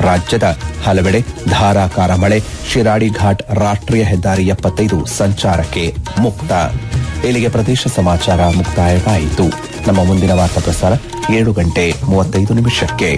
ರಾಜ್ಯದ ಹಲವೆಡೆ ಧಾರಾಕಾರ ಮಳೆ ಶಿರಾಡಿ ಘಾಟ್ ರಾಷ್ಟ್ರೀಯ ಹೆದ್ದಾರಿ ಎಪ್ಪತ್ತೈದು ಸಂಚಾರಕ್ಕೆ ಮುಕ್ತ ಇಲ್ಲಿಗೆ ಪ್ರದೇಶ ಸಮಾಚಾರ ಮುಕ್ತಾಯವಾಯಿತು ನಮ್ಮ ಮುಂದಿನ ವಾರ್ತಾ ಪ್ರಸಾರ ಏಳು ಗಂಟೆ ಮೂವತ್ತೈದು ನಿಮಿಷಕ್ಕೆ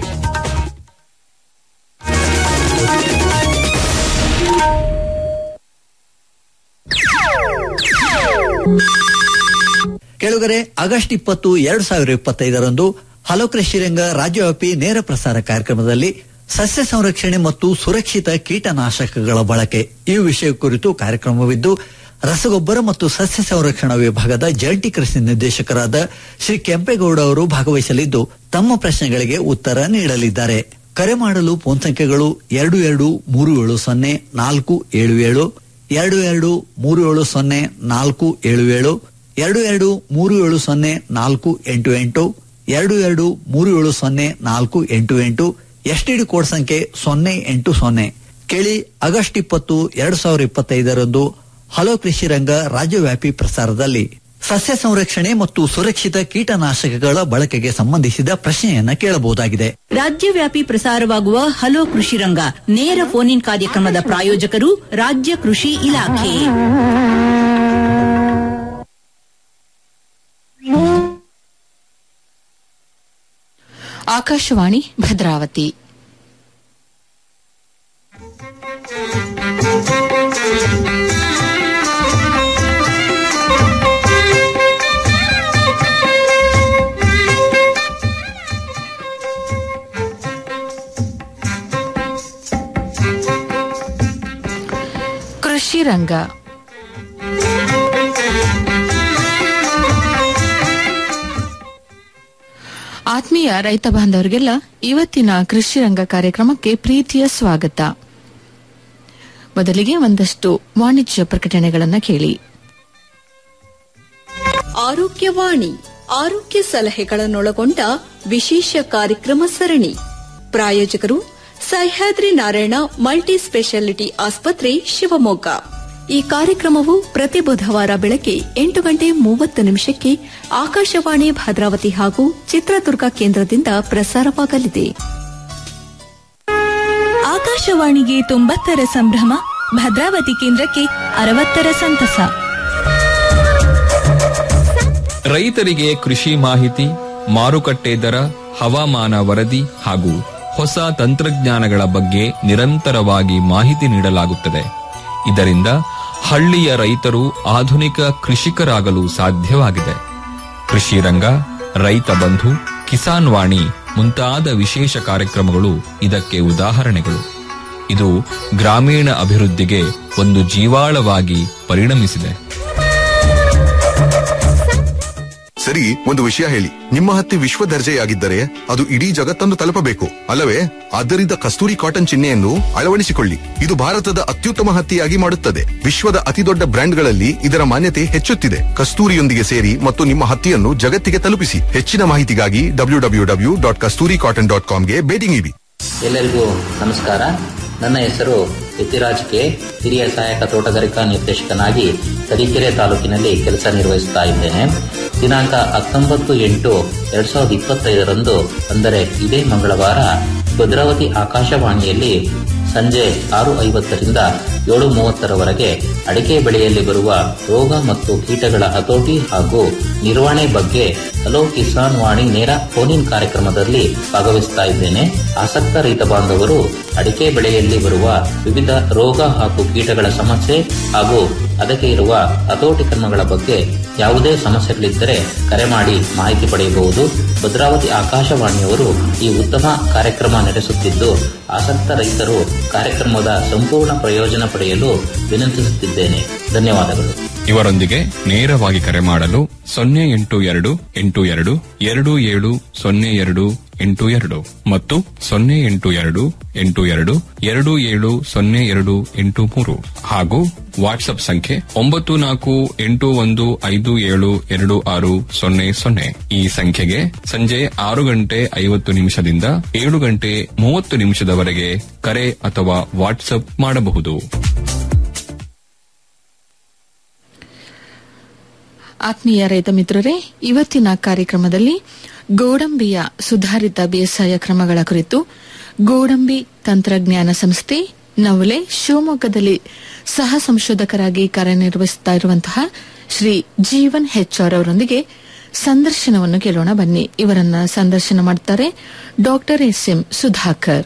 ಕೆಳಗರೆ ಆಗಸ್ಟ್ ಇಪ್ಪತ್ತು ಎರಡು ಸಾವಿರ ಇಪ್ಪತ್ತೈದರಂದು ಹಲೋ ಕೃಷಿರಂಗ ರಾಜ್ಯವ್ಯಾಪಿ ನೇರ ಪ್ರಸಾರ ಕಾರ್ಯಕ್ರಮದಲ್ಲಿ ಸಸ್ಯ ಸಂರಕ್ಷಣೆ ಮತ್ತು ಸುರಕ್ಷಿತ ಕೀಟನಾಶಕಗಳ ಬಳಕೆ ಈ ವಿಷಯ ಕುರಿತು ಕಾರ್ಯಕ್ರಮವಿದ್ದು ರಸಗೊಬ್ಬರ ಮತ್ತು ಸಸ್ಯ ಸಂರಕ್ಷಣಾ ವಿಭಾಗದ ಜಂಟಿ ಕೃಷಿ ನಿರ್ದೇಶಕರಾದ ಶ್ರೀ ಕೆಂಪೇಗೌಡ ಅವರು ಭಾಗವಹಿಸಲಿದ್ದು ತಮ್ಮ ಪ್ರಶ್ನೆಗಳಿಗೆ ಉತ್ತರ ನೀಡಲಿದ್ದಾರೆ ಕರೆ ಮಾಡಲು ಫೋನ್ ಸಂಖ್ಯೆಗಳು ಎರಡು ಎರಡು ಮೂರು ಏಳು ಸೊನ್ನೆ ನಾಲ್ಕು ಏಳು ಏಳು ಎರಡು ಎರಡು ಮೂರು ಏಳು ಸೊನ್ನೆ ನಾಲ್ಕು ಏಳು ಏಳು ಎರಡು ಎರಡು ಮೂರು ಏಳು ಸೊನ್ನೆ ನಾಲ್ಕು ಎಂಟು ಎಂಟು ಎರಡು ಎರಡು ಮೂರು ಏಳು ಸೊನ್ನೆ ನಾಲ್ಕು ಎಂಟು ಎಂಟು ಎಸ್ಟಿಡಿ ಕೋಡ್ ಸಂಖ್ಯೆ ಸೊನ್ನೆ ಎಂಟು ಸೊನ್ನೆ ಕೇಳಿ ಆಗಸ್ಟ್ ಇಪ್ಪತ್ತು ಎರಡು ಸಾವಿರ ಇಪ್ಪತ್ತೈದರಂದು ಹಲೋ ಕೃಷಿ ರಂಗ ರಾಜ್ಯವ್ಯಾಪಿ ಪ್ರಸಾರದಲ್ಲಿ ಸಸ್ಯ ಸಂರಕ್ಷಣೆ ಮತ್ತು ಸುರಕ್ಷಿತ ಕೀಟನಾಶಕಗಳ ಬಳಕೆಗೆ ಸಂಬಂಧಿಸಿದ ಪ್ರಶ್ನೆಯನ್ನ ಕೇಳಬಹುದಾಗಿದೆ ರಾಜ್ಯವ್ಯಾಪಿ ಪ್ರಸಾರವಾಗುವ ಹಲೋ ಕೃಷಿ ರಂಗ ನೇರ ಫೋನ್ ಇನ್ ಕಾರ್ಯಕ್ರಮದ ಪ್ರಾಯೋಜಕರು ರಾಜ್ಯ ಕೃಷಿ ಇಲಾಖೆ ಆಕಾಶವಾಣಿ ಭದ್ರಾವತಿ ಕೃಷಿ ರಂಗ ಆತ್ಮೀಯ ರೈತ ಬಾಂಧವರಿಗೆಲ್ಲ ಇವತ್ತಿನ ಕೃಷಿ ರಂಗ ಕಾರ್ಯಕ್ರಮಕ್ಕೆ ಪ್ರೀತಿಯ ಸ್ವಾಗತ ಮೊದಲಿಗೆ ಒಂದಷ್ಟು ವಾಣಿಜ್ಯ ಪ್ರಕಟಣೆಗಳನ್ನ ಕೇಳಿ ಆರೋಗ್ಯವಾಣಿ ಆರೋಗ್ಯ ಸಲಹೆಗಳನ್ನೊಳಗೊಂಡ ವಿಶೇಷ ಕಾರ್ಯಕ್ರಮ ಸರಣಿ ಪ್ರಾಯೋಜಕರು ಸಹ್ಯಾದ್ರಿ ನಾರಾಯಣ ಮಲ್ಟಿ ಸ್ಪೆಷಾಲಿಟಿ ಆಸ್ಪತ್ರೆ ಶಿವಮೊಗ್ಗ ಈ ಕಾರ್ಯಕ್ರಮವು ಪ್ರತಿ ಬುಧವಾರ ಬೆಳಗ್ಗೆ ಎಂಟು ಗಂಟೆ ಮೂವತ್ತು ನಿಮಿಷಕ್ಕೆ ಆಕಾಶವಾಣಿ ಭದ್ರಾವತಿ ಹಾಗೂ ಚಿತ್ರದುರ್ಗ ಕೇಂದ್ರದಿಂದ ಪ್ರಸಾರವಾಗಲಿದೆ ಆಕಾಶವಾಣಿಗೆ ತೊಂಬತ್ತರ ಸಂಭ್ರಮ ಭದ್ರಾವತಿ ಕೇಂದ್ರಕ್ಕೆ ಅರವತ್ತರ ಸಂತಸ ರೈತರಿಗೆ ಕೃಷಿ ಮಾಹಿತಿ ಮಾರುಕಟ್ಟೆ ದರ ಹವಾಮಾನ ವರದಿ ಹಾಗೂ ಹೊಸ ತಂತ್ರಜ್ಞಾನಗಳ ಬಗ್ಗೆ ನಿರಂತರವಾಗಿ ಮಾಹಿತಿ ನೀಡಲಾಗುತ್ತದೆ ಇದರಿಂದ ಹಳ್ಳಿಯ ರೈತರು ಆಧುನಿಕ ಕೃಷಿಕರಾಗಲು ಸಾಧ್ಯವಾಗಿದೆ ಕೃಷಿ ರಂಗ ರೈತ ಬಂಧು ಕಿಸಾನ್ ವಾಣಿ ಮುಂತಾದ ವಿಶೇಷ ಕಾರ್ಯಕ್ರಮಗಳು ಇದಕ್ಕೆ ಉದಾಹರಣೆಗಳು ಇದು ಗ್ರಾಮೀಣ ಅಭಿವೃದ್ಧಿಗೆ ಒಂದು ಜೀವಾಳವಾಗಿ ಪರಿಣಮಿಸಿದೆ ಸರಿ ಒಂದು ವಿಷಯ ಹೇಳಿ ನಿಮ್ಮ ಹತ್ತಿ ವಿಶ್ವ ದರ್ಜೆಯಾಗಿದ್ದರೆ ಅದು ಇಡೀ ಜಗತ್ತನ್ನು ತಲುಪಬೇಕು ಅಲ್ಲವೇ ಆದ್ದರಿಂದ ಕಸ್ತೂರಿ ಕಾಟನ್ ಚಿಹ್ನೆಯನ್ನು ಅಳವಡಿಸಿಕೊಳ್ಳಿ ಇದು ಭಾರತದ ಅತ್ಯುತ್ತಮ ಹತ್ತಿಯಾಗಿ ಮಾಡುತ್ತದೆ ವಿಶ್ವದ ಅತಿದೊಡ್ಡ ಬ್ರ್ಯಾಂಡ್ಗಳಲ್ಲಿ ಇದರ ಮಾನ್ಯತೆ ಹೆಚ್ಚುತ್ತಿದೆ ಕಸ್ತೂರಿಯೊಂದಿಗೆ ಸೇರಿ ಮತ್ತು ನಿಮ್ಮ ಹತ್ತಿಯನ್ನು ಜಗತ್ತಿಗೆ ತಲುಪಿಸಿ ಹೆಚ್ಚಿನ ಮಾಹಿತಿಗಾಗಿ W W W dot Kasturi cotton dot ಕಾಮ್ಗೆ ಭೇಟಿ ನೀಡಿ ಎಲ್ಲರಿಗೂ ನಮಸ್ಕಾರ ನನ್ನ ಹೆಸರು ಯತಿರಾಜ್ ಕೆ ಹಿರಿಯ ಸಹಾಯಕ ತೋಟಗಾರಿಕಾ ನಿರ್ದೇಶಕನಾಗಿ ತರೀಕೆರೆ ತಾಲೂಕಿನಲ್ಲಿ ಕೆಲಸ ನಿರ್ವಹಿಸುತ್ತಾ ಇದ್ದೇನೆ ದಿನಾಂಕ ಹತ್ತೊಂಬತ್ತು ಎಂಟು ಎರಡ್ ಸಾವಿರದ ಇಪ್ಪತ್ತೈದರಂದು ಅಂದರೆ ಇದೇ ಮಂಗಳವಾರ ಭದ್ರಾವತಿ ಆಕಾಶವಾಣಿಯಲ್ಲಿ ಸಂಜೆ ಆರು ಐವತ್ತರಿಂದ ಏಳು ಮೂವತ್ತರವರೆಗೆ ಅಡಿಕೆ ಬೆಳೆಯಲ್ಲಿ ಬರುವ ರೋಗ ಮತ್ತು ಕೀಟಗಳ ಹತೋಟಿ ಹಾಗೂ ನಿರ್ವಹಣೆ ಬಗ್ಗೆ ಹಲೋ ಕಿಸಾನ್ ವಾಣಿ ನೇರ ಫೋನ್ ಇನ್ ಕಾರ್ಯಕ್ರಮದಲ್ಲಿ ಭಾಗವಹಿಸ್ತಾ ಇದ್ದೇನೆ ಆಸಕ್ತ ರೈತ ಬಾಂಧವರು ಅಡಿಕೆ ಬೆಳೆಯಲ್ಲಿ ಬರುವ ವಿವಿಧ ರೋಗ ಹಾಗೂ ಕೀಟಗಳ ಸಮಸ್ಯೆ ಹಾಗೂ ಅದಕ್ಕೆ ಇರುವ ಹತೋಟಿ ಕ್ರಮಗಳ ಬಗ್ಗೆ ಯಾವುದೇ ಸಮಸ್ಯೆಗಳಿದ್ದರೆ ಕರೆ ಮಾಡಿ ಮಾಹಿತಿ ಪಡೆಯಬಹುದು ಭದ್ರಾವತಿ ಆಕಾಶವಾಣಿಯವರು ಈ ಉತ್ತಮ ಕಾರ್ಯಕ್ರಮ ನಡೆಸುತ್ತಿದ್ದು ಆಸಕ್ತ ರೈತರು ಕಾರ್ಯಕ್ರಮದ ಸಂಪೂರ್ಣ ಪ್ರಯೋಜನ ಪಡೆಯಲು ವಿನಂತಿಸುತ್ತಿದ್ದೇನೆ ಧನ್ಯವಾದಗಳು ಇವರೊಂದಿಗೆ ನೇರವಾಗಿ ಕರೆ ಮಾಡಲು ಸೊನ್ನೆ ಎಂಟು ಎರಡು ಎಂಟು ಎರಡು ಎರಡು ಏಳು ಸೊನ್ನೆ ಎರಡು ಎಂಟು ಎರಡು ಮತ್ತು ಸೊನ್ನೆ ಎಂಟು ಎರಡು ಎಂಟು ಎರಡು ಎರಡು ಏಳು ಸೊನ್ನೆ ಎರಡು ಎಂಟು ಮೂರು ಹಾಗೂ ವಾಟ್ಸ್ಆಪ್ ಸಂಖ್ಯೆ ಒಂಬತ್ತು ನಾಲ್ಕು ಎಂಟು ಒಂದು ಐದು ಏಳು ಎರಡು ಆರು ಸೊನ್ನೆ ಸೊನ್ನೆ ಈ ಸಂಖ್ಯೆಗೆ ಸಂಜೆ ಆರು ಗಂಟೆ ಐವತ್ತು ನಿಮಿಷದಿಂದ ಏಳು ಗಂಟೆ ಮೂವತ್ತು ನಿಮಿಷದವರೆಗೆ ಕರೆ ಅಥವಾ ವಾಟ್ಸ್ಆಪ್ ಮಾಡಬಹುದು ಆತ್ಮೀಯ ರೈತ ಮಿತ್ರರೇ ಇವತ್ತಿನ ಕಾರ್ಯಕ್ರಮದಲ್ಲಿ ಗೋಡಂಬಿಯ ಸುಧಾರಿತ ಬೇಸಾಯ ಕ್ರಮಗಳ ಕುರಿತು ಗೋಡಂಬಿ ತಂತ್ರಜ್ಞಾನ ಸಂಸ್ಥೆ ನವಲೆ ಶಿವಮೊಗ್ಗದಲ್ಲಿ ಸಹ ಸಂಶೋಧಕರಾಗಿ ಕಾರ್ಯನಿರ್ವಹಿಸುತ್ತಾ ಇರುವಂತಹ ಶ್ರೀ ಜೀವನ್ ಹೆಚ್ಆರ್ ಅವರೊಂದಿಗೆ ಸಂದರ್ಶನವನ್ನು ಕೇಳೋಣ ಬನ್ನಿ ಇವರನ್ನ ಸಂದರ್ಶನ ಮಾಡ್ತಾರೆ ಡಾಕ್ಟರ್ ಎಸ್ ಎಂ ಸುಧಾಕರ್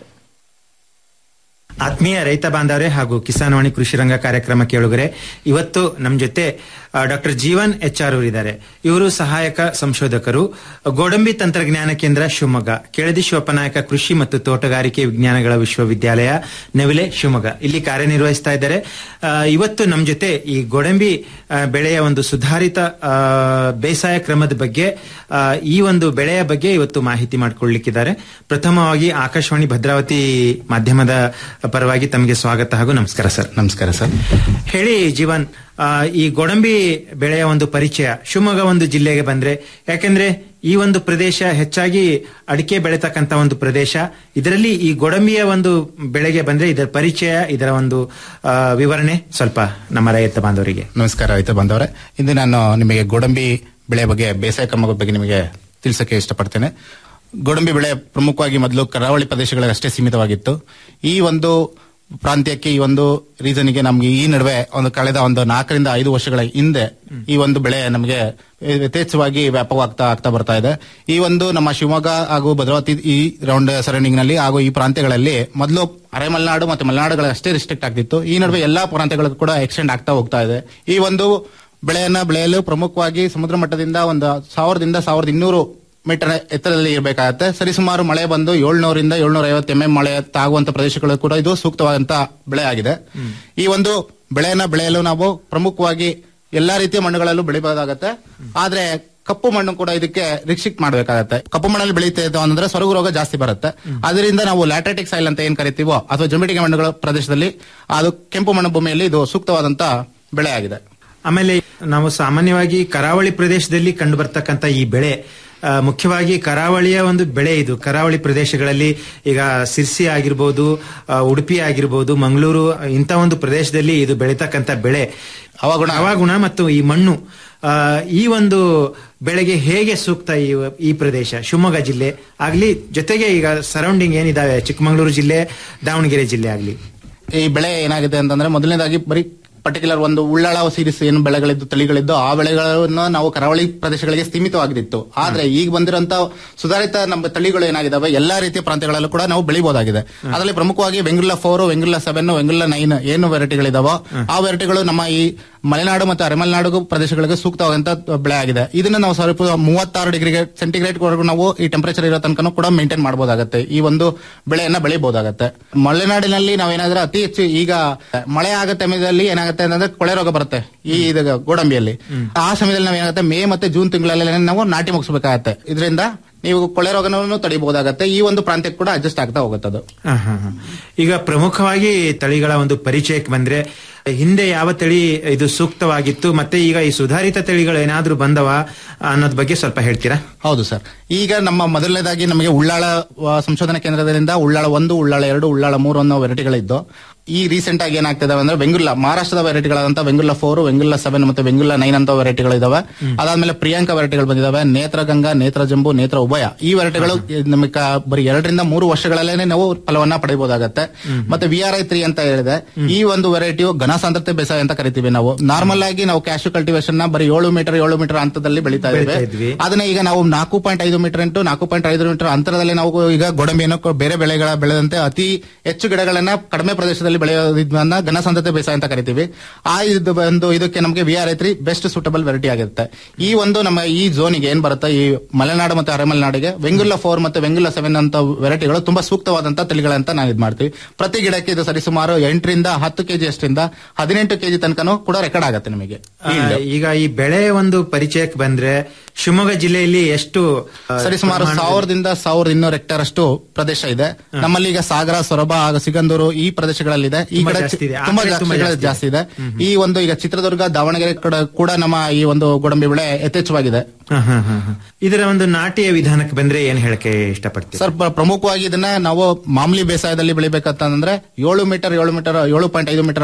ಆತ್ಮೀಯ ರೈತ ಬಾಂಧವರೇ ಹಾಗೂ ಕಿಸಾನ್ ವಾಣಿ ಕೃಷಿ ರಂಗ ಕಾರ್ಯಕ್ರಮ ಕೇಳುಗರೆ ಇವತ್ತು ನಮ್ಮ ಜೊತೆ ಡಾಕ್ಟರ್ ಜೀವನ್ ಎಚ್ ಆರ್ ಇದ್ದಾರೆ ಇವರು ಸಹಾಯಕ ಸಂಶೋಧಕರು ಗೋಡಂಬಿ ತಂತ್ರಜ್ಞಾನ ಕೇಂದ್ರ ಶಿವಮೊಗ್ಗ ಕೆಳದಿ ಶಿವಪ್ಪನಾಯಕ ಕೃಷಿ ಮತ್ತು ತೋಟಗಾರಿಕೆ ವಿಜ್ಞಾನಗಳ ವಿಶ್ವವಿದ್ಯಾಲಯ ನವಿಲೆ ಶಿವಮೊಗ್ಗ ಇಲ್ಲಿ ಕಾರ್ಯನಿರ್ವಹಿಸ್ತಾ ಇದ್ದಾರೆ ಆ, ಇವತ್ತು ನಮ್ಮ ಜೊತೆ ಈ ಗೋಡಂಬಿ ಆ, ಬೆಳೆಯ ಒಂದು ಸುಧಾರಿತ ಆ, ಬೇಸಾಯ ಕ್ರಮದ ಬಗ್ಗೆ ಆ, ಈ ಒಂದು ಬೆಳೆಯ ಬಗ್ಗೆ ಇವತ್ತು ಮಾಹಿತಿ ಮಾಡಿಕೊಳ್ಳಿಕ್ಕಿದ್ದಾರೆ ಪ್ರಥಮವಾಗಿ ಆಕಾಶವಾಣಿ ಭದ್ರಾವತಿ ಮಾಧ್ಯಮದ ಪರವಾಗಿ ತಮಗೆ ಸ್ವಾಗತ ಹಾಗೂ ನಮಸ್ಕಾರ ಸರ್ ನಮಸ್ಕಾರ ಸರ್ ಹೇಳಿ ಜೀವನ್ ಆ, ಈ ಗೋಡಂಬಿ ಬೆಳೆಯ ಒಂದು ಪರಿಚಯ ಶಿವಮೊಗ್ಗ ಒಂದು ಜಿಲ್ಲೆಗೆ ಬಂದ್ರೆ ಯಾಕೆಂದ್ರೆ ಈ ಒಂದು ಪ್ರದೇಶ ಹೆಚ್ಚಾಗಿ ಅಡಿಕೆ ಬೆಳೆತಕ್ಕಂತ ಒಂದು ಪ್ರದೇಶ ಇದರಲ್ಲಿ ಈ ಗೋಡಂಬಿಯ ಒಂದು ಬೆಳೆಗೆ ಬಂದ್ರೆ ಇದರ ಪರಿಚಯ ಇದರ ಒಂದು ಆ, ವಿವರಣೆ ಸ್ವಲ್ಪ ನಮ್ಮ ರೈತ ಬಾಂಧವರಿಗೆ ನಮಸ್ಕಾರ ರೈತ ಬಂದವರೇ ಇಂದು ನಾನು ನಿಮಗೆ ಗೋಡಂಬಿ ಬೆಳೆ ಬಗ್ಗೆ ಬೇಸಾಯ ಕ್ರಮದ ಬಗ್ಗೆ ನಿಮಗೆ ತಿಳಿಸಕ್ಕೆ ಇಷ್ಟಪಡ್ತೇನೆ ಗೋಡಂಬಿ ಬೆಳೆ ಪ್ರಮುಖವಾಗಿ ಮೊದಲು ಕರಾವಳಿ ಪ್ರದೇಶಗಳಿಗಷ್ಟೇ ಸೀಮಿತವಾಗಿತ್ತು ಈ ಒಂದು ಪ್ರಾಂತ್ಯಕ್ಕೆ ಈ ಒಂದು ರೀಸನ್ಗೆ ನಮ್ಗೆ ಈ ನಡುವೆ ಒಂದು ಕಳೆದ ಒಂದು ನಾಲ್ಕರಿಂದ ಐದು ವರ್ಷಗಳ ಹಿಂದೆ ಈ ಒಂದು ಬೆಳೆ ನಮಗೆ ಯಥೇಚ್ಛವಾಗಿ ವ್ಯಾಪಕವಾಗ್ತಾ ಆಗ್ತಾ ಬರ್ತಾ ಇದೆ ಈ ಒಂದು ನಮ್ಮ ಶಿವಮೊಗ್ಗ ಹಾಗೂ ಭದ್ರಾವತಿ ಈ ರೌಂಡ್ ಸರೌಂಡಿಂಗ್ ನಲ್ಲಿ ಹಾಗೂ ಈ ಪ್ರಾಂತ್ಯಗಳಲ್ಲಿ ಮೊದಲು ಅರೆ ಮಲೆನಾಡು ಮತ್ತು ಮಲೆನಾಡುಗಳ ಅಷ್ಟೇ ರಿಸ್ಟ್ರಿಕ್ಟ್ ಆಗ್ತಿತ್ತು ಈ ನಡುವೆ ಎಲ್ಲಾ ಪ್ರಾಂತ್ಯಗಳಿಗೂ ಕೂಡ ಎಕ್ಸ್ಟೆಂಡ್ ಆಗ್ತಾ ಹೋಗ್ತಾ ಇದೆ ಈ ಒಂದು ಬೆಳೆಯನ್ನ ಬೆಳೆಯಲು ಪ್ರಮುಖವಾಗಿ ಸಮುದ್ರ ಮಟ್ಟದಿಂದ ಒಂದು ಸಾವಿರದಿಂದ ಸಾವಿರದ ಇನ್ನೂರು ಮೀಟರ್ ಎತ್ತರದಲ್ಲಿ ಇರಬೇಕಾಗತ್ತೆ ಸರಿಸುಮಾರು ಮಳೆ ಬಂದು ಏಳ್ನೂರಿಂದ ಏಳ್ನೂರ ಐವತ್ತು ಎಂ ಎಂ ಮಳೆ ತಾಗುವಂತ ಪ್ರದೇಶಗಳು ಕೂಡ ಇದು ಸೂಕ್ತವಾದಂತ ಬೆಳೆ ಆಗಿದೆ ಈ ಒಂದು ಬೆಳೆಯನ್ನ ಬೆಳೆಯಲು ನಾವು ಪ್ರಮುಖವಾಗಿ ಎಲ್ಲಾ ರೀತಿಯ ಮಣ್ಣುಗಳಲ್ಲೂ ಬೆಳಿಬಹುದಾಗತ್ತೆ ಆದ್ರೆ ಕಪ್ಪು ಮಣ್ಣು ಕೂಡ ಇದಕ್ಕೆ ರಿಸ್ಟ್ರಿಕ್ಟ್ ಮಾಡಬೇಕಾಗತ್ತೆ ಕಪ್ಪು ಮಣ್ಣಲ್ಲಿ ಬೆಳೀತಾ ಇದ್ದು ಅಂದ್ರೆ ಸೊರಗು ರೋಗ ಜಾಸ್ತಿ ಬರುತ್ತೆ ಅದರಿಂದ ನಾವು ಲ್ಯಾಟ್ರೆಟಿಕ್ ಸೈಲ್ ಅಂತ ಏನ್ ಕರಿತೀವೋ ಅಥವಾ ಜಮಿಟಿಗೆ ಮಣ್ಣುಗಳ ಪ್ರದೇಶದಲ್ಲಿ ಅದು ಕೆಂಪು ಮಣ್ಣು ಭೂಮಿಯಲ್ಲಿ ಇದು ಸೂಕ್ತವಾದಂತ ಬೆಳೆ ಆಗಿದೆ ಆಮೇಲೆ ನಾವು ಸಾಮಾನ್ಯವಾಗಿ ಕರಾವಳಿ ಪ್ರದೇಶದಲ್ಲಿ ಕಂಡು ಬರ್ತಕ್ಕಂಥ ಈ ಬೆಳೆ ಆ, ಮುಖ್ಯವಾಗಿ ಕರಾವಳಿಯ ಒಂದು ಬೆಳೆ ಇದು ಕರಾವಳಿ ಪ್ರದೇಶಗಳಲ್ಲಿ ಈಗ ಸಿರ್ಸಿ ಆಗಿರ್ಬೋದು ಆ, ಉಡುಪಿ ಆಗಿರ್ಬೋದು ಮಂಗಳೂರು ಇಂಥ ಒಂದು ಪ್ರದೇಶದಲ್ಲಿ ಇದು ಬೆಳೀತಕ್ಕಂಥ ಬೆಳೆ ಹವಾಗುಣ ಹವಾಗುಣ ಮತ್ತು ಈ ಮಣ್ಣು ಆ, ಈ ಒಂದು ಬೆಳೆಗೆ ಹೇಗೆ ಸೂಕ್ತ ಈ ಈ ಪ್ರದೇಶ ಶಿವಮೊಗ್ಗ ಜಿಲ್ಲೆ ಆಗ್ಲಿ ಜೊತೆಗೆ ಈಗ ಸರೌಂಡಿಂಗ್ ಏನಿದಾವೆ ಚಿಕ್ಕಮಗಳೂರು ಜಿಲ್ಲೆ ದಾವಣಗೆರೆ ಜಿಲ್ಲೆ ಆಗ್ಲಿ ಈ ಬೆಳೆ ಏನಾಗಿದೆ ಅಂತಂದ್ರೆ ಮೊದಲನೇದಾಗಿ ಬರೀ ಪರ್ಟಿಕ್ಯುಲರ್ ಒಂದು ಉಳ್ಳಾಳ ಸೀರಿಸ್ ಏನು ಬೆಳೆಗಳಿದ್ದು ತಳಿಗಳಿದ್ದು ಆ ಬೆಳೆಗಳನ್ನು ನಾವು ಕರಾವಳಿ ಪ್ರದೇಶಗಳಿಗೆ ಸೀಮಿತವಾಗಿತ್ತು ಆದ್ರೆ ಈಗ ಬಂದಿರುವಂತ ಸುಧಾರಿತ ನಮ್ಮ ತಳಿಗಳು ಏನಾಗಿದಾವೆ ಎಲ್ಲಾ ರೀತಿಯ ಪ್ರಾಂತ್ಯಗಳಲ್ಲೂ ಕೂಡ ನಾವು ಬೆಳಿಬಹುದಾಗಿದೆ ಅದರಲ್ಲಿ ಪ್ರಮುಖವಾಗಿ Vengurla four Vengurla seven Vengurla nine ಏನು ವೆರೈಟಿಗಳಿದಾವೋ ಆ ವೆರೈಟಿಗಳು ನಮ್ಮ ಈ ಮಲೆನಾಡು ಮತ್ತು ಅರೆಮಲೆನಾಡು ಪ್ರದೇಶಗಳಿಗೆ ಸೂಕ್ತವಾದಂತ ಬೆಳೆ ಆಗಿದೆ ಇದನ್ನ ನಾವು ಸ್ವಲ್ಪ ಮೂವತ್ತಾರು ಡಿಗ್ರಿ ಸೆಂಟಿಗ್ರೇಡ್ ವರೆಗೂ ನಾವು ಈ ಟೆಂಪರೇಚರ್ ಇರೋ ತನಕ ಕೂಡ ಮೇಂಟೈನ್ ಮಾಡಬಹುದಾಗತ್ತೆ ಈ ಒಂದು ಬೆಳೆಯನ್ನ ಬೆಳಿಬಹುದಾಗತ್ತೆ ಮಲೆನಾಡಿನಲ್ಲಿ ನಾವೇನಾದ್ರೆ ಅತಿ ಹೆಚ್ಚು ಈಗ ಮಳೆ ಆಗೋ ಸಮಯದಲ್ಲಿ ಏನಾಗುತ್ತೆ ಅಂತಂದ್ರೆ ಕೊಳೆ ರೋಗ ಬರುತ್ತೆ ಈ ಇದು ಗೋಡಂಬಿಯಲ್ಲಿ ಆ ಸಮಯದಲ್ಲಿ ನಾವು ಏನಾಗುತ್ತೆ ಮೇ ಮತ್ತೆ ಜೂನ್ ತಿಂಗಳಲ್ಲಿ ನಾವು ನಾಟಿ ಮುಗಿಸಬೇಕಾಗತ್ತೆ ಇದರಿಂದ ನೀವು ಕೊಳೆ ರೋಗನೂ ತಡಿಬಹುದಾಗತ್ತೆ ಈ ಒಂದು ಪ್ರಾಂತ್ಯಕ್ಕೆ ಕೂಡ ಅಡ್ಜಸ್ಟ್ ಆಗ್ತಾ ಹೋಗುತ್ತೆ ಅದು ಹ, ಹ, ಹ. ಈಗ ಪ್ರಮುಖವಾಗಿ ತಳಿಗಳ ಒಂದು ಪರಿಚಯಕ್ಕೆ ಬಂದ್ರೆ ಹಿಂದೆ ಯಾವ ತಳಿ ಇದು ಸೂಕ್ತವಾಗಿತ್ತು ಮತ್ತೆ ಈಗ ಈ ಸುಧಾರಿತ ತಳಿಗಳು ಏನಾದ್ರೂ ಬಂದವ ಅನ್ನೋದ್ ಬಗ್ಗೆ ಸ್ವಲ್ಪ ಹೇಳ್ತೀರಾ ಹೌದು ಸರ್ ಈಗ ನಮ್ಮ ಮೊದಲನೇದಾಗಿ ನಮಗೆ ಉಳ್ಳಾಳ ಆ, ಸಂಶೋಧನಾ ಕೇಂದ್ರದಿಂದ ಉಳ್ಳಾಳ ಒಂದು ಉಳ್ಳಾಳ ಎರಡು ಉಳ್ಳಾಳ ಮೂರು ಅನ್ನೋ ವೆರೈಟಿಗಳಿದ್ದು ಈ ರೀಸೆಂಟ್ ಆಗಿ ಏನಾಗ್ತಿದಾವೆ ಅಂದ್ರೆ ಬೆಂಗುಲ್ಲ ಮಹಾರಾಷ್ಟ್ರದ ವೆರೈಟಿಗಳಾದಂತ ಬೆಂಗುಲ್ಲ ಫೋರ್ ಬೆಂಗುಲ್ಲ ಸೆವೆನ್ ಮತ್ತೆ ಬೆಂಗುಲ್ಲ ನೈನ್ ಅಂತ ವೆರೈಟಿಗಳು ಇದಾವೆ ಅದಾದ್ಮೇಲೆ ಪ್ರಿಯಾಂಕಾ ವೆರೈಟಿಗಳು ಬಂದಿದಾವೆ ನೇತ್ರಗಂಗಾ ನೇತ್ರ ಜಂಬು ನೇತ್ರ ಉಭಯ ಈ ವೆರೈಟಿಗಳು ನಮಗೆ ಬರೀ ಎರಡರಿಂದ ಮೂರು ವರ್ಷಗಳಲ್ಲೇ ನಾವು ಫಲವನ್ನ ಪಡೆಯಬಹುದಾಗತ್ತೆ ಮತ್ತೆ ವಿ ಆರ್ ಐ ತ್ರೀ ಅಂತ ಹೇಳಿದೆ ಈ ಒಂದು ವೆರೈಟಿಯು ಘನ ಸಾಂದ್ರತೆ ಬೇಸಾಯ ಅಂತ ಕರಿತೀವಿ ನಾವು ನಾರ್ಮಲ್ ಆಗಿ ನಾವು ಕ್ಯಾಶು ಕಲ್ಟಿವೇಶನ್ ನ ಬರೀ ಏಳು ಮೀಟರ್ ಏಳು ಮೀಟರ್ ಹಂತದಲ್ಲಿ ಬೆಳೀತಾ ಬೆಳೀತಾ ಇದ್ದೇವೆ ಇದ್ವಿ. ಅದನ್ನ ಈಗ ನಾವು ನಾಲ್ಕು ಪಾಯಿಂಟ್ ಐದು ಮೀಟರ್ ಇಂಟು ನಾಲ್ಕು ಪಾಯಿಂಟ್ ಐದು ಮೀಟರ್ ಅಂತರದಲ್ಲಿ ನಾವು ಈಗ ಗೋಡಂಬಿಯನ್ನು ಕೊ- ಬೇರೆ ಬೆಳೆಗಳ ಬೆಳೆದಂತೆ ಅತಿ ಹೆಚ್ಚು ಗಿಡಗಳನ್ನ ಕಡಿಮೆ ಪ್ರದೇಶದಲ್ಲಿ ಬೆಳೆಯೋದನ್ನ ಘನ ಸಾಂದ್ರತೆ ಬೇಸಾಯ ಅಂತ ಕರಿತೀವಿ ಆ ಇದು ಒಂದು ಇದಕ್ಕೆ ನಮಗೆ V R I three best suitable variety ಆಗಿರುತ್ತೆ ಈ ಒಂದು ನಮ್ಮ ಈ ಝೋನಿಗೆ ಏನ್ ಬರುತ್ತೆ ಈ ಮಲೆನಾಡು ಮತ್ತೆ ಅರೆಮಲೆನಾಡಿಗೆ ವೆಂಗುಲ್ಲ ಫೋರ್ ಮತ್ತೆ ವೆಂಗುಲ್ಲ ಸೆವೆನ್ ಅಂತ ವೆರೈಟಿಗಳು ತುಂಬಾ ಸೂಕ್ತವಾದಂತ ತಳಿಗಳಂತ ನಾವು ಇದು ಮಾಡ್ತೀವಿ ಪ್ರತಿ ಗಿಡಕ್ಕೆ ಇದು ಸರಿಸುಮಾರು ಎಂಟರಿಂದ ಹತ್ತು ಕೆಜಿ ಅಷ್ಟರಿಂದ ಹದಿನೆಂಟು ಕೆಜಿ ತನಕನೂ ಕೂಡ ರೆಕಾರ್ಡ್ ಆಗುತ್ತೆ ನಿಮಗೆ ಆ, ಈಗ ಈ ಬೆಳೆ ಒಂದು ಪರಿಚಯಕ್ಕೆ ಬಂದ್ರೆ ಶಿವಮೊಗ್ಗ ಜಿಲ್ಲೆಯಲ್ಲಿ ಎಷ್ಟು ಆ, ಸರಿಸುಮಾರು ಪ್ರಮಾಣದಲ್ಲಿ- ಸಾವಿರದಿಂದ ಸಾವಿರದ ಇನ್ನೂರು ಹೆಕ್ಟೇರ್ ಅಷ್ಟು ಪ್ರದೇಶ ಇದೆ ನಮ್ಮಲ್ಲಿ ಈಗ ಸಾಗರ ಸೊರಬ ಹಾಗೂ ಸಿಗಂದೂರು ಈ ಪ್ರದೇಶಗಳಲ್ಲಿದೆ ಈ ತುಂಬಾ ಕಡೆ ಜಾಸ್ತಿ ಇದೆ. ಆ ತುಂಬಾ ಕಡೆ ತುಂಬಾ ಜಾಸ್ತಿ ಜಾಸ್ತಿ ಜಾಸ್ತಿ ಇದೆ ಈ ಒಂದು ಈಗ ಚಿತ್ರದುರ್ಗ ದಾವಣಗೆರೆ ಕಡೆ ಕೂಡ ನಮ್ಮ ಈ ಒಂದು ಗೋಡಂಬಿ ಬೆಳೆ ಯಥೇಚ್ಛವಾಗಿದೆ ಹ, ಹ, ಹ, ಹ. ಇದರ ಒಂದು ನಾಟಿಯ ವಿಧಾನಕ್ಕೆ ಬಂದ್ರೆ ಏನ್ ಹೇಳಕ್ಕೆ ಇಷ್ಟಪಡ್ತೀವಿ ಸರ್ ಪ್ರ- ಪ್ರಮುಖವಾಗಿ ಇದನ್ನ ನಾವು ಮಾಮೂಲಿ ಬೇಸಾಯದಲ್ಲಿ ಬೆಳಿಬೇಕಂತಂದ್ರೆ ಏಳು ಮೀಟರ್ ಏಳು ಮೀಟರ್ ಏಳು ಪಾಯಿಂಟ್ ಐದು ಮೀಟರ್ ಅಂತರದಲ್ಲಿ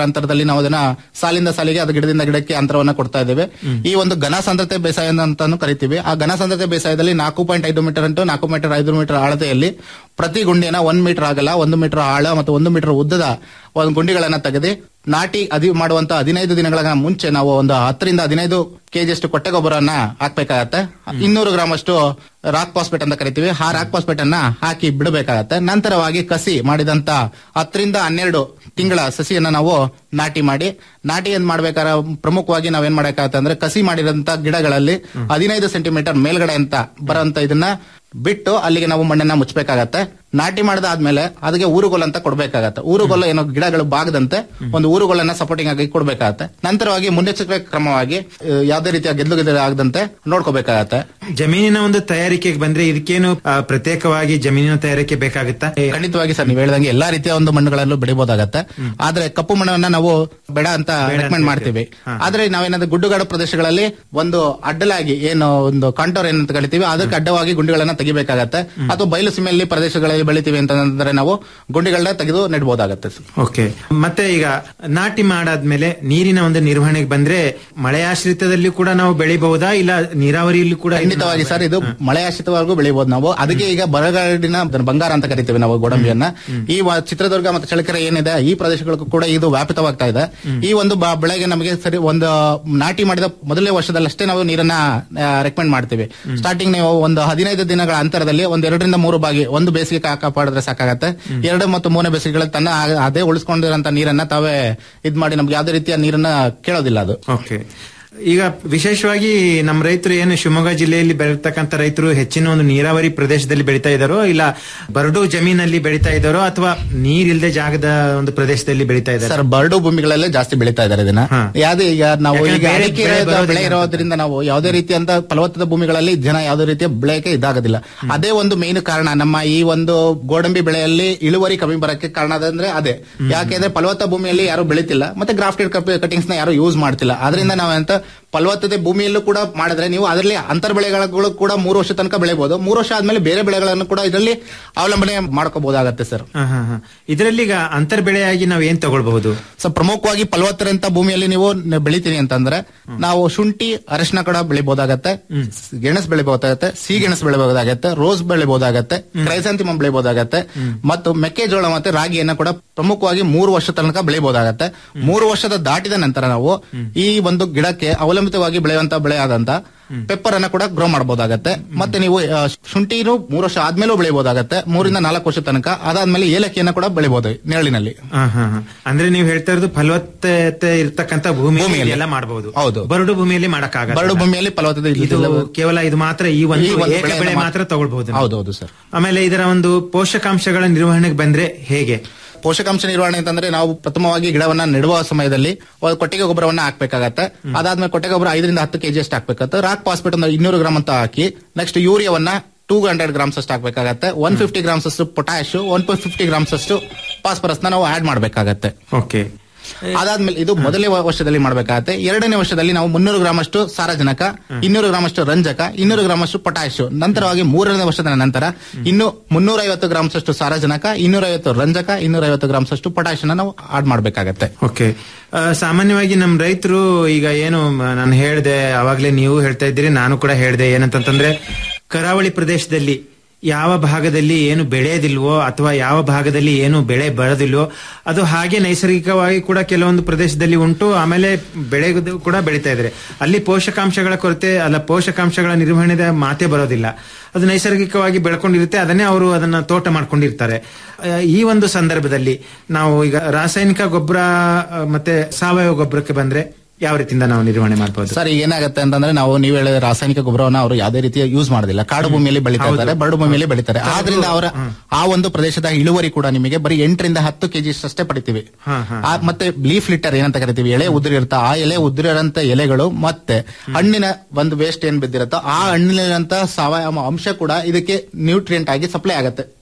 ನಾವು ಅದನ್ನ ಸಾಲಿಂದ ಸಾಲಿಗೆ ಅದು ಗಿಡದಿಂದ ಗಿಡಕ್ಕೆ ಅಂತರವನ್ನ ಕೊಡ್ತಾ ಇದ್ದೇವೆ ಈ ಒಂದು ಘನ ಸಾಂದ್ರತೆ ಬೇಸಾಯ ಅಂತಾನು ಕರಿತೀವಿ ಆ ಘನ ಸಾಂದ್ರತೆ ಬೇಸಾಯದಲ್ಲಿ ನಾಲ್ಕು ಪಾಯಿಂಟ್ ಐದು ಮೀಟರ್ ಅಂಟು ನಾಲ್ಕು ಮೀಟರ್ ಐದು ಮೀಟರ್ ಆಳತೆಯಲ್ಲಿ ಪ್ರತಿ ಗುಂಡಿನ ಒಂದ್ ಮೀಟರ್ ಆಗಲ್ಲ ಒಂದು ಮೀಟರ್ ಆಳ ಮತ್ತು ಒಂದು ಮೀಟರ್ ಉದ್ದದ ಒಂದು ಗುಂಡಿಗಳನ್ನ ತೆಗೆದು ನಾಟಿ ಅದಿ ಮಾಡುವಂತ ಹದಿನೈದು ದಿನಗಳ ಮುಂಚೆ ನಾವು ಒಂದು ಹತ್ತರಿಂದ ಹದಿನೈದು ಕೆಜಿ ಅಷ್ಟು ಕೊಟ್ಟೆ ಗೊಬ್ಬರನ್ನ ಹಾಕ್ಬೇಕಾಗತ್ತೆ ಇನ್ನೂರು ಗ್ರಾಮ್ ಅಷ್ಟು ರಾಕ್ ಪಾಸ್ಪೇಟ್ ಅಂತ ಕರಿತೀವಿ ಆ ರಾಕ್ ಪಾಸ್ಪೇಟ್ ಅನ್ನ ಹಾಕಿ ಬಿಡಬೇಕಾಗತ್ತೆ ನಂತರವಾಗಿ ಕಸಿ ಮಾಡಿದಂತ ಹತ್ತರಿಂದ ಹನ್ನೆರಡು ತಿಂಗಳ ಸಸಿಯನ್ನ ನಾವು ನಾಟಿ ಮಾಡಿ ನಾಟಿ ಏನ್ ಮಾಡ್ಬೇಕಾದ್ರೆ ಪ್ರಮುಖವಾಗಿ ನಾವೇನ್ ಮಾಡಬೇಕಾಗತ್ತೆ ಅಂದ್ರೆ ಕಸಿ ಮಾಡಿದಂತ ಗಿಡಗಳಲ್ಲಿ ಹದಿನೈದು ಸೆಂಟಿಮೀಟರ್ ಮೇಲ್ಗಡೆ ಅಂತ ಬರೋಂತ ಇದನ್ನ ಬಿಟ್ಟು ಅಲ್ಲಿಗೆ ನಾವು ಮಣ್ಣನ್ನ ಮುಚ್ಚಬೇಕಾಗತ್ತೆ ನಾಟಿ ಮಾಡಿದಾದ್ಮೇಲೆ ಅದಕ್ಕೆ ಊರುಗೊಲ್ಲ ಅಂತ ಕೊಡ್ಬೇಕಾಗತ್ತೆ ಊರುಗೊಲ್ಲ ಏನೋ ಗಿಡಗಳು ಬಾಗದಂತೆ ಒಂದು ಊರುಗೊಲ್ಲನ್ನ ಸಪೋರ್ಟಿಂಗ್ ಆಗಿ ಕೊಡ್ಬೇಕಾಗತ್ತೆ ನಂತರವಾಗಿ ಮುನ್ನೆಚ್ಚರಿಕೆ ಕ್ರಮವಾಗಿ ಆ, ಯಾವುದೇ ರೀತಿಯ ಗೆದ್ದು ಗೆದ್ದು ಆಗದಂತೆ ನೋಡ್ಕೋಬೇಕಾಗತ್ತೆ ಜಮೀನಿನ ಒಂದು ತಯಾರಿಕೆಗೆ ಬಂದ್ರೆ ಇದಕ್ಕೇನು ಆ, ಪ್ರತ್ಯೇಕವಾಗಿ ಜಮೀನಿನ ತಯಾರಿಕೆ ಬೇಕಾಗುತ್ತಾ ಖಂಡಿತವಾಗಿ ಸರ್ ನೀವು ಹೇಳ್ದಂಗೆ ಎಲ್ಲಾ ರೀತಿಯ ಒಂದು ಮಣ್ಣುಗಳಲ್ಲೂ ಬೆಳಿಬಹುದಾಗತ್ತೆ ಆದ್ರೆ ಕಪ್ಪು ಮಣ್ಣನ್ನ ನಾವು ಬೇಡ ಅಂತ ರೆಕಮೆಂಡ್ ಮಾಡ್ತೀವಿ ಆದ್ರೆ ನಾವೇನಾದ್ರೂ ಗುಡ್ಡುಗಾಡು ಪ್ರದೇಶಗಳಲ್ಲಿ ಒಂದು ಅಡ್ಡಲಾಗಿ ಏನು ಒಂದು ಕಾಂಟೋರ್ ಏನಂತ ಕರಿತೀವಿ ಅದಕ್ಕೆ ಅಡ್ಡವಾಗಿ ಗುಂಡಿಗಳನ್ನ ತೆಗಿಬೇಕಾಗತ್ತೆ ಅಥವಾ ಬಯಲು ಸೀಮೆಯಲ್ಲಿ ಪ್ರದೇಶಗಳಲ್ಲಿ ಬೆಳಿತೀವಿ ಅಂತಂದ್ರೆ ನಾವು ಗುಂಡಿಗಳನ್ನ ತೆಗೆದು ನೆಡ್ಬೋದಾಗತ್ತೆ ಸರ್. ಓಕೆ ಮತ್ತೆ ಈಗ ನಾಟಿ ಮಾಡಾದ್ಮೇಲೆ ನೀರಿನ ಒಂದು ನಿರ್ವಹಣೆಗೆ ಬಂದ್ರೆ ಮಳೆಯಾಶ್ರಿತದಲ್ಲಿ ಕೂಡ ನಾವು ಬೆಳಿಬಹುದಾ ಇಲ್ಲ ನೀರಾವರಿಯಲ್ಲಿ ಕೂಡ ಇದನ್ನ- ಖಂಡಿತವಾಗಿ ಸರ್ ಇದು ಮಳೆ ಆಶ್ರಿತವರೆಗೂ ಬೆಳಿಬಹುದು ನಾವು ಅದಕ್ಕೆ ಈಗ ಬರಗಾಡಿನ ಬಂಗಾರ ಅಂತ ಕರಿತೀವಿ ನಾವು ಗೋಡಂಬಿಯನ್ನ ಈ ವ- ಚಿತ್ರದುರ್ಗ ಮತ್ತು ಚಳ್ಳಕೆರೆ ಏನಿದೆ ಈ ಪ್ರದೇಶಗಳಿಗೂ ಕೂಡ ಇದು ವ್ಯಾಪಿತವಾಗ್ತಾ ಇದೆ ಈ ಒಂದು ಬ- ಬೆಳೆಗೆ ನಮಗೆ ಸರಿ ಒಂದು ನಾಟಿ ಮಾಡಿದ ಮೊದಲನೇ ವರ್ಷದಲ್ಲಷ್ಟೇ ನಾವು ನೀರನ್ನ ರೆಕಮೆಂಡ್ ಮಾಡ್ತೀವಿ ಸ್ಟಾರ್ಟಿಂಗ್ ನೀವು ಒಂದು ಹದಿನೈದು ದಿನಗಳ ಅಂತರದಲ್ಲಿ ಒಂದ್ ಎರಡರಿಂದ ಮೂರು ಬಾಗಿ ಒಂದು ಬೇಸಿಗೆ ಕಾ- ಕಾಪಾಡಿದ್ರೆ ಸಾಕಾಗತ್ತೆ ಎರಡು ಮತ್ತು ಮೂರನೇ ಬೇಸಿಗೆಗಳಲ್ಲಿ ತನ್ನ ಆ- ಅದೇ ಉಳಿಸ್ಕೊಂಡಿರೋಂತ ನೀರನ್ನ ತಾವೇ ಇದ್ ಮಾಡಿ ನಮ್ಗೆ ಯಾವುದೇ ರೀತಿಯ ನೀರನ್ನ ಕೇಳೋದಿಲ್ಲ ಅದು ಓಕೆ ಈಗ ವಿಶೇಷವಾಗಿ ನಮ್ಮ ರೈತರು ಏನು ಶಿವಮೊಗ್ಗ ಜಿಲ್ಲೆಯಲ್ಲಿ ಬೆಳೀತಕ್ಕಂತ ರೈತರು ಹೆಚ್ಚಿನ ಒಂದು ನೀರಾವರಿ ಪ್ರದೇಶದಲ್ಲಿ ಬೆಳೀತಾ ಇದ್ದಾರೋ ಇಲ್ಲ ಬರಡು ಜಮೀನಲ್ಲಿ ಬೆಳೀತಾ ಇದ್ದಾರೋ ಅಥವಾ ನೀರಿಲ್ಲದೆ ಜಾಗದ ಒಂದು ಪ್ರದೇಶದಲ್ಲಿ ಬೆಳೀತಾ ಇದ್ದಾರೆ ಸರ್ ಬರಡು ಭೂಮಿಗಳಲ್ಲೇ ಜಾಸ್ತಿ ಬೆಳೀತಾ ಇದ್ದಾರೆ ಇದನ್ನ ಯಾವ್ದೇ ಈಗ ನಾವು ಯಾಕಂದ್ರೆ ಈಗ ಬೇರೆ ಅಡಿಕೆ ಬೆಳೆ ಇರೋದು- ಬರೋದಿಲ್ಲ ಬೆಳೆ ಅಂತ. ಇರೋದ್ರಿಂದ ನಾವು ಯಾವುದೇ ರೀತಿಯಂತ ಫಲವತ್ತದ ಭೂಮಿಗಳಲ್ಲಿ ಜನ ಯಾವುದೇ ರೀತಿಯ ಬೆಳೆಗೆ ಇದಾಗೋದಿಲ್ಲ ಅದೇ ಒಂದು ಮೇನ್ ಕಾರಣ ನಮ್ಮ ಈ ಒಂದು ಗೋಡಂಬಿ ಬೆಳೆಯಲ್ಲಿ ಇಳುವರಿ ಕಮ್ಮಿ ಬರಕ್ಕೆ ಕಾರಣ ಅದಂದ್ರೆ ಅದೇ ಯಾಕೆಂದ್ರೆ ಫಲವತ್ತ ಭೂಮಿಯಲ್ಲಿ ಯಾರು ಬೆಳಿತಿಲ್ಲ ಮತ್ತೆ ಗ್ರಾಫ್ಟೆಡ್ ಕಟಿಂಗ್ಸ್ ನ ಯಾರು ಯೂಸ್ ಮಾಡ್ತಿಲ್ಲ ಅದರಿಂದ ನಾವಂತ ಫಲವತ್ತತೆ ಭೂಮಿಯಲ್ಲೂ ಕೂಡ ಮಾಡಿದ್ರೆ ನೀವು ಅದರಲ್ಲಿ ಅಂತರ್ ಬೆಳೆಗಳು ಕೂಡ ಮೂರು ವರ್ಷ ತನಕ ಬೆಳಿಬಹುದು ಮೂರು ವರ್ಷ ಆದ್ಮೇಲೆ ಬೇರೆ ಬೆಳೆಗಳನ್ನು ಕೂಡ ಇದರಲ್ಲಿ ಅವಲಂಬನೆ ಮಾಡ್ಕೋಬಹುದಾಗತ್ತೆ ಸರ್ ಇದರಲ್ಲಿ ಈಗ ಅಂತರ್ ಬೆಳೆಯಾಗಿ ನಾವು ಏನ್ ತಗೊಳ್ಬಹುದು ಸೊ ಪ್ರಮುಖವಾಗಿ ಫಲವತ್ತರಂತ ಭೂಮಿಯಲ್ಲಿ ನೀವು ನ- ಬೆಳಿತೀರಿ ಅಂತಂದ್ರೆ ನಾವು ಶುಂಠಿ ಅರಿಶಿನ ಕೂಡ ಬೆಳಿಬಹುದಾಗತ್ತೆ ಗೆಣಸ್ ಬೆಳಿಬಹುದಾಗತ್ತೆ ಸಿಗೆಣಸ್ ಬೆಳಿಬಹುದಾಗತ್ತೆ ರೋಸ್ ಬೆಳಿಬಹುದಾಗತ್ತೆ ಕ್ರೈಸಾಂತಿಮಮ್ ಬೆಳಿಬಹುದಾಗತ್ತೆ ಮತ್ತು ಮೆಕ್ಕೆಜೋಳ ಮತ್ತೆ ರಾಗಿಯನ್ನ ಕೂಡ ಪ್ರಮುಖವಾಗಿ ಮೂರು ವರ್ಷ ತನಕ ಬೆಳಿಬಹುದಾಗತ್ತೆ ಮೂರು ವರ್ಷದ ದಾಟಿದ ನಂತರ ನಾವು ಈ ಒಂದು ಗಿಡಕ್ಕೆ ಅವಲಂಬಿತವಾಗಿ ಬೆಳೆಯುವಂತ ಬೆಳೆ ಆದಂತ ಪೆಪ್ಪರ್ ಅನ್ನ ಕೂಡ ಗ್ರೋ ಮಾಡಬಹುದಾಗತ್ತೆ ಮತ್ತೆ ನೀವು ಆ, ಶುಂಠಿನು ಮೂರು ವರ್ಷ ಆದ್ಮೇಲೂ ಬೆಳಿಬಹುದಾಗತ್ತೆ ಮೂರಿಂದ ನಾಲ್ಕು ವರ್ಷ ತನಕ ಅದಾದ್ಮೇಲೆ ಏಲಕ್ಕಿಯನ್ನ ಕೂಡ ಬೆಳಿಬಹುದು ನೆರಳಿನಲ್ಲಿ ಹಾ, ಹಾ, ಹಾ. ಅಂದ್ರೆ ನೀವು ಹೇಳ್ತಾ ಇರೋದು ಫಲವತ್ತತೆ ಇರ್ತಕ್ಕಂತ ಭೂಮಿ ಭೂಮಿಯಲ್ಲಿ. ಎಲ್ಲ ಮಾಡಬಹುದು ಹೌದು. ಬರಡು ಭೂಮಿಯಲ್ಲಿ ಮಾಡಕ್ಕಾಗಲ್ಲ ಬರಡು ಭೂಮಿಯಲ್ಲಿ ಫಲವತ್ತತೆ ಇದು ಇಲ್ಲದಿಲ್ಲ. ಕೇವಲ ಇದು ಮಾತ್ರ ಈ ಈ ಒಂದು ಒಂದು ಏಕ ಬೆಳೆಯನ್ನ ಬೆಳೆ ಮಾತ್ರ- ಮಾತ್ರ ತಗೊಳ್ಬಹುದು ಹೌದೌದು ಸರ್ ಆಮೇಲೆ ಇದರ ಒಂದು ಪೋಷಕಾಂಶಗಳ ನಿರ್ವಹಣೆಗೆ ಬಂದ್ರೆ ಹೇಗೆ ಪೋಷಕಾಂಶ ನಿರ್ವಹಣೆ ಅಂತಂದ್ರೆ ನಾವು ಪ್ರಥಮವಾಗಿ ಗಿಡವನ್ನ ನೆಡುವ ಸಮಯದಲ್ಲಿ ಒಂದು ಕೊಟ್ಟಿಗೆ ಗೊಬ್ಬರವನ್ನ ಹಾಕ್ಬೇಕಾಗತ್ತೆ ಅದಾದ್ಮೇಲೆ ಕೊಟ್ಟಿಗೆ ಗೊಬ್ಬರ ಐದರಿಂದ ಹತ್ತು ಕೆಜಿ ಅಷ್ಟು ಹಾಕ್ಬೇಕಾಗತ್ತೆ ರಾಕ್ ಫಾಸ್ಫೇಟ್ ಒಂದು ಇನ್ನೂರು ಗ್ರಾಮ್ ಅಂತ ಹಾಕಿ ನೆಕ್ಸ್ಟ್ ಯೂರಿಯಾವನ್ನ ಟೂ ಹಂಡ್ರೆಡ್ ಗ್ರಾಮ್ಸ್ ಅಷ್ಟು ಹಾಕ್ಬೇಕಾಗತ್ತೆ ಒನ್ ಫಿಫ್ಟಿ ಗ್ರಾಮ್ಸ್ ಅಷ್ಟು ಪೊಟ್ಯಾಶ್ ಒನ್ ಫಿಫ್ಟಿ ಗ್ರಾಮ್ಸ್ ಅಷ್ಟು ಫಾಸ್ಫರಸ್ ನಾವು ಆಡ್ ಮಾಡ್ಬೇಕಾಗತ್ತೆ ಓಕೆ ಅದಾದ್ಮೇಲೆ ಇದು ಮೊದಲನೇ ವ- ವರ್ಷದಲ್ಲಿ ಮಾಡಬೇಕಾಗತ್ತೆ ಎರಡನೇ ವರ್ಷದಲ್ಲಿ ನಾವು ಮುನ್ನೂರು ಗ್ರಾಮ್ ಅಷ್ಟು ಸಾರಜನಕ ಇನ್ನೂರು ಗ್ರಾಮ್ ಅಷ್ಟು ರಂಜಕ ಇನ್ನೂರು ಗ್ರಾಮ್ ಅಷ್ಟು ಪೊಟ್ಯಾಶ್ ನಂತರವಾಗಿ ಮೂರನೇ ವರ್ಷದ ನಂತರ ಇನ್ನು ಮುನ್ನೂರ ಐವತ್ತು ಗ್ರಾಮ್ಸ್ ಅಷ್ಟು ಸಾರಜನಕ ಇನ್ನೂರ ಐವತ್ತು ರಂಜಕ ಇನ್ನೂರ ಐವತ್ತು ಗ್ರಾಮ್ಸ್ ಅಷ್ಟು ಪೊಟ್ಯಾಶ್ ನಾವು ಆಡ್ ಮಾಡಬೇಕಾಗತ್ತೆ ಓಕೆ ಆ, ಸಾಮಾನ್ಯವಾಗಿ ನಮ್ಮ ರೈತರು ಈಗ ಏನು ಮ- ನಾನು ಹೇಳ್ದೆ ಅವಾಗ್ಲೇ ನೀವು ಹೇಳ್ತಾ ಇದ್ದೀರಿ ನಾನು ಕೂಡ ಹೇಳ್ದೆ ಏನಂತಂದ್ರೆ ಕರಾವಳಿ ಪ್ರದೇಶದಲ್ಲಿ ಯಾವ ಭಾಗದಲ್ಲಿ ಏನು ಬೆಳೆಯೋದಿಲ್ವೋ ಅಥವಾ ಯಾವ ಭಾಗದಲ್ಲಿ ಏನು ಬೆಳೆ ಬರೋದಿಲ್ವೋ ಅದು ಹಾಗೆ ನೈಸರ್ಗಿಕವಾಗಿ ಕೂಡ ಕೆಲವೊಂದು ಪ್ರದೇಶದಲ್ಲಿ ಉಂಟು ಆಮೇಲೆ ಬೆಳೆದು ಕೂಡ ಬೆಳೀತಾ ಇದ್ದಾರೆ ಅಲ್ಲಿ ಪೋಷಕಾಂಶಗಳ ಕೊರತೆ ಅಲ್ಲ ಪೋಷಕಾಂಶಗಳ ನಿರ್ವಹಣೆದ ಮಾತೇ ಬರೋದಿಲ್ಲ ಅದು ನೈಸರ್ಗಿಕವಾಗಿ ಬೆಳ್ಕೊಂಡಿರುತ್ತೆ ಅದನ್ನೇ ಅವರು ಅದನ್ನ ತೋಟ ಮಾಡ್ಕೊಂಡಿರ್ತಾರೆ ಆ, ಈ ಒಂದು ಸಂದರ್ಭದಲ್ಲಿ ನಾವು ಈಗ ರಾಸಾಯನಿಕ ಗೊಬ್ಬರ ಆ, ಮತ್ತೆ ಸಾವಯವ ಗೊಬ್ಬರಕ್ಕೆ ಬಂದ್ರೆ ಯಾವ ರೀತಿಯಿಂದ ನಾವು ನಿರ್ವಹಣೆ ಮಾಡಬಹುದು ಸರ್ ಈಗ ಏನಾಗುತ್ತೆ ಅಂತಂದ್ರೆ ನಾವು ನೀವು ಹೇಳಿದ ರಾಸಾಯನಿಕ ಗೊಬ್ಬರವನ್ನ ಅವರು ಯಾವುದೇ ರೀತಿಯ ಯೂಸ್ ಮಾಡೋದಿಲ್ಲ ಕಾಡು ಭೂಮಿಯಲ್ಲಿ ಬೆಳೀತಾ ಇದ್ದಾರೆ ಬರಡು ಭೂಮಿಯಲ್ಲಿ ಬೆಳೀತಾರೆ ಆದ್ರಿಂದ ಅವರ ಆ ಒಂದು ಪ್ರದೇಶದ ಇಳುವರಿ ಕೂಡ ನಿಮಗೆ ಬರೀ ಎಂಟರಿಂದ ಹತ್ತು ಕೆಜಿ ಅಷ್ಟೇ ಪಡಿತೀವಿ ಆ, ಮತ್ತೆ ಲೀಫ್ ಲಿಟರ್ ಏನಂತ ಕರಿತೀವಿ ಎಲೆ ಉದುರಿರುತ್ತ ಆ ಎಲೆ ಉದುರಿರಂತ ಎಲೆಗಳು ಮತ್ತೆ ಹಣ್ಣಿನ ಒಂದು ವೇಸ್ಟ್ ಏನ್ ಬಿದ್ದಿರುತ್ತೋ ಆ ಹಣ್ಣಿನಂತ ಸಾವಯವ ಅಂಶ ಕೂಡ ಇದಕ್ಕೆ ನ್ಯೂಟ್ರಿಯೆಂಟ್ ಆಗಿ ಸಪ್ಲೈ ಆಗುತ್ತೆ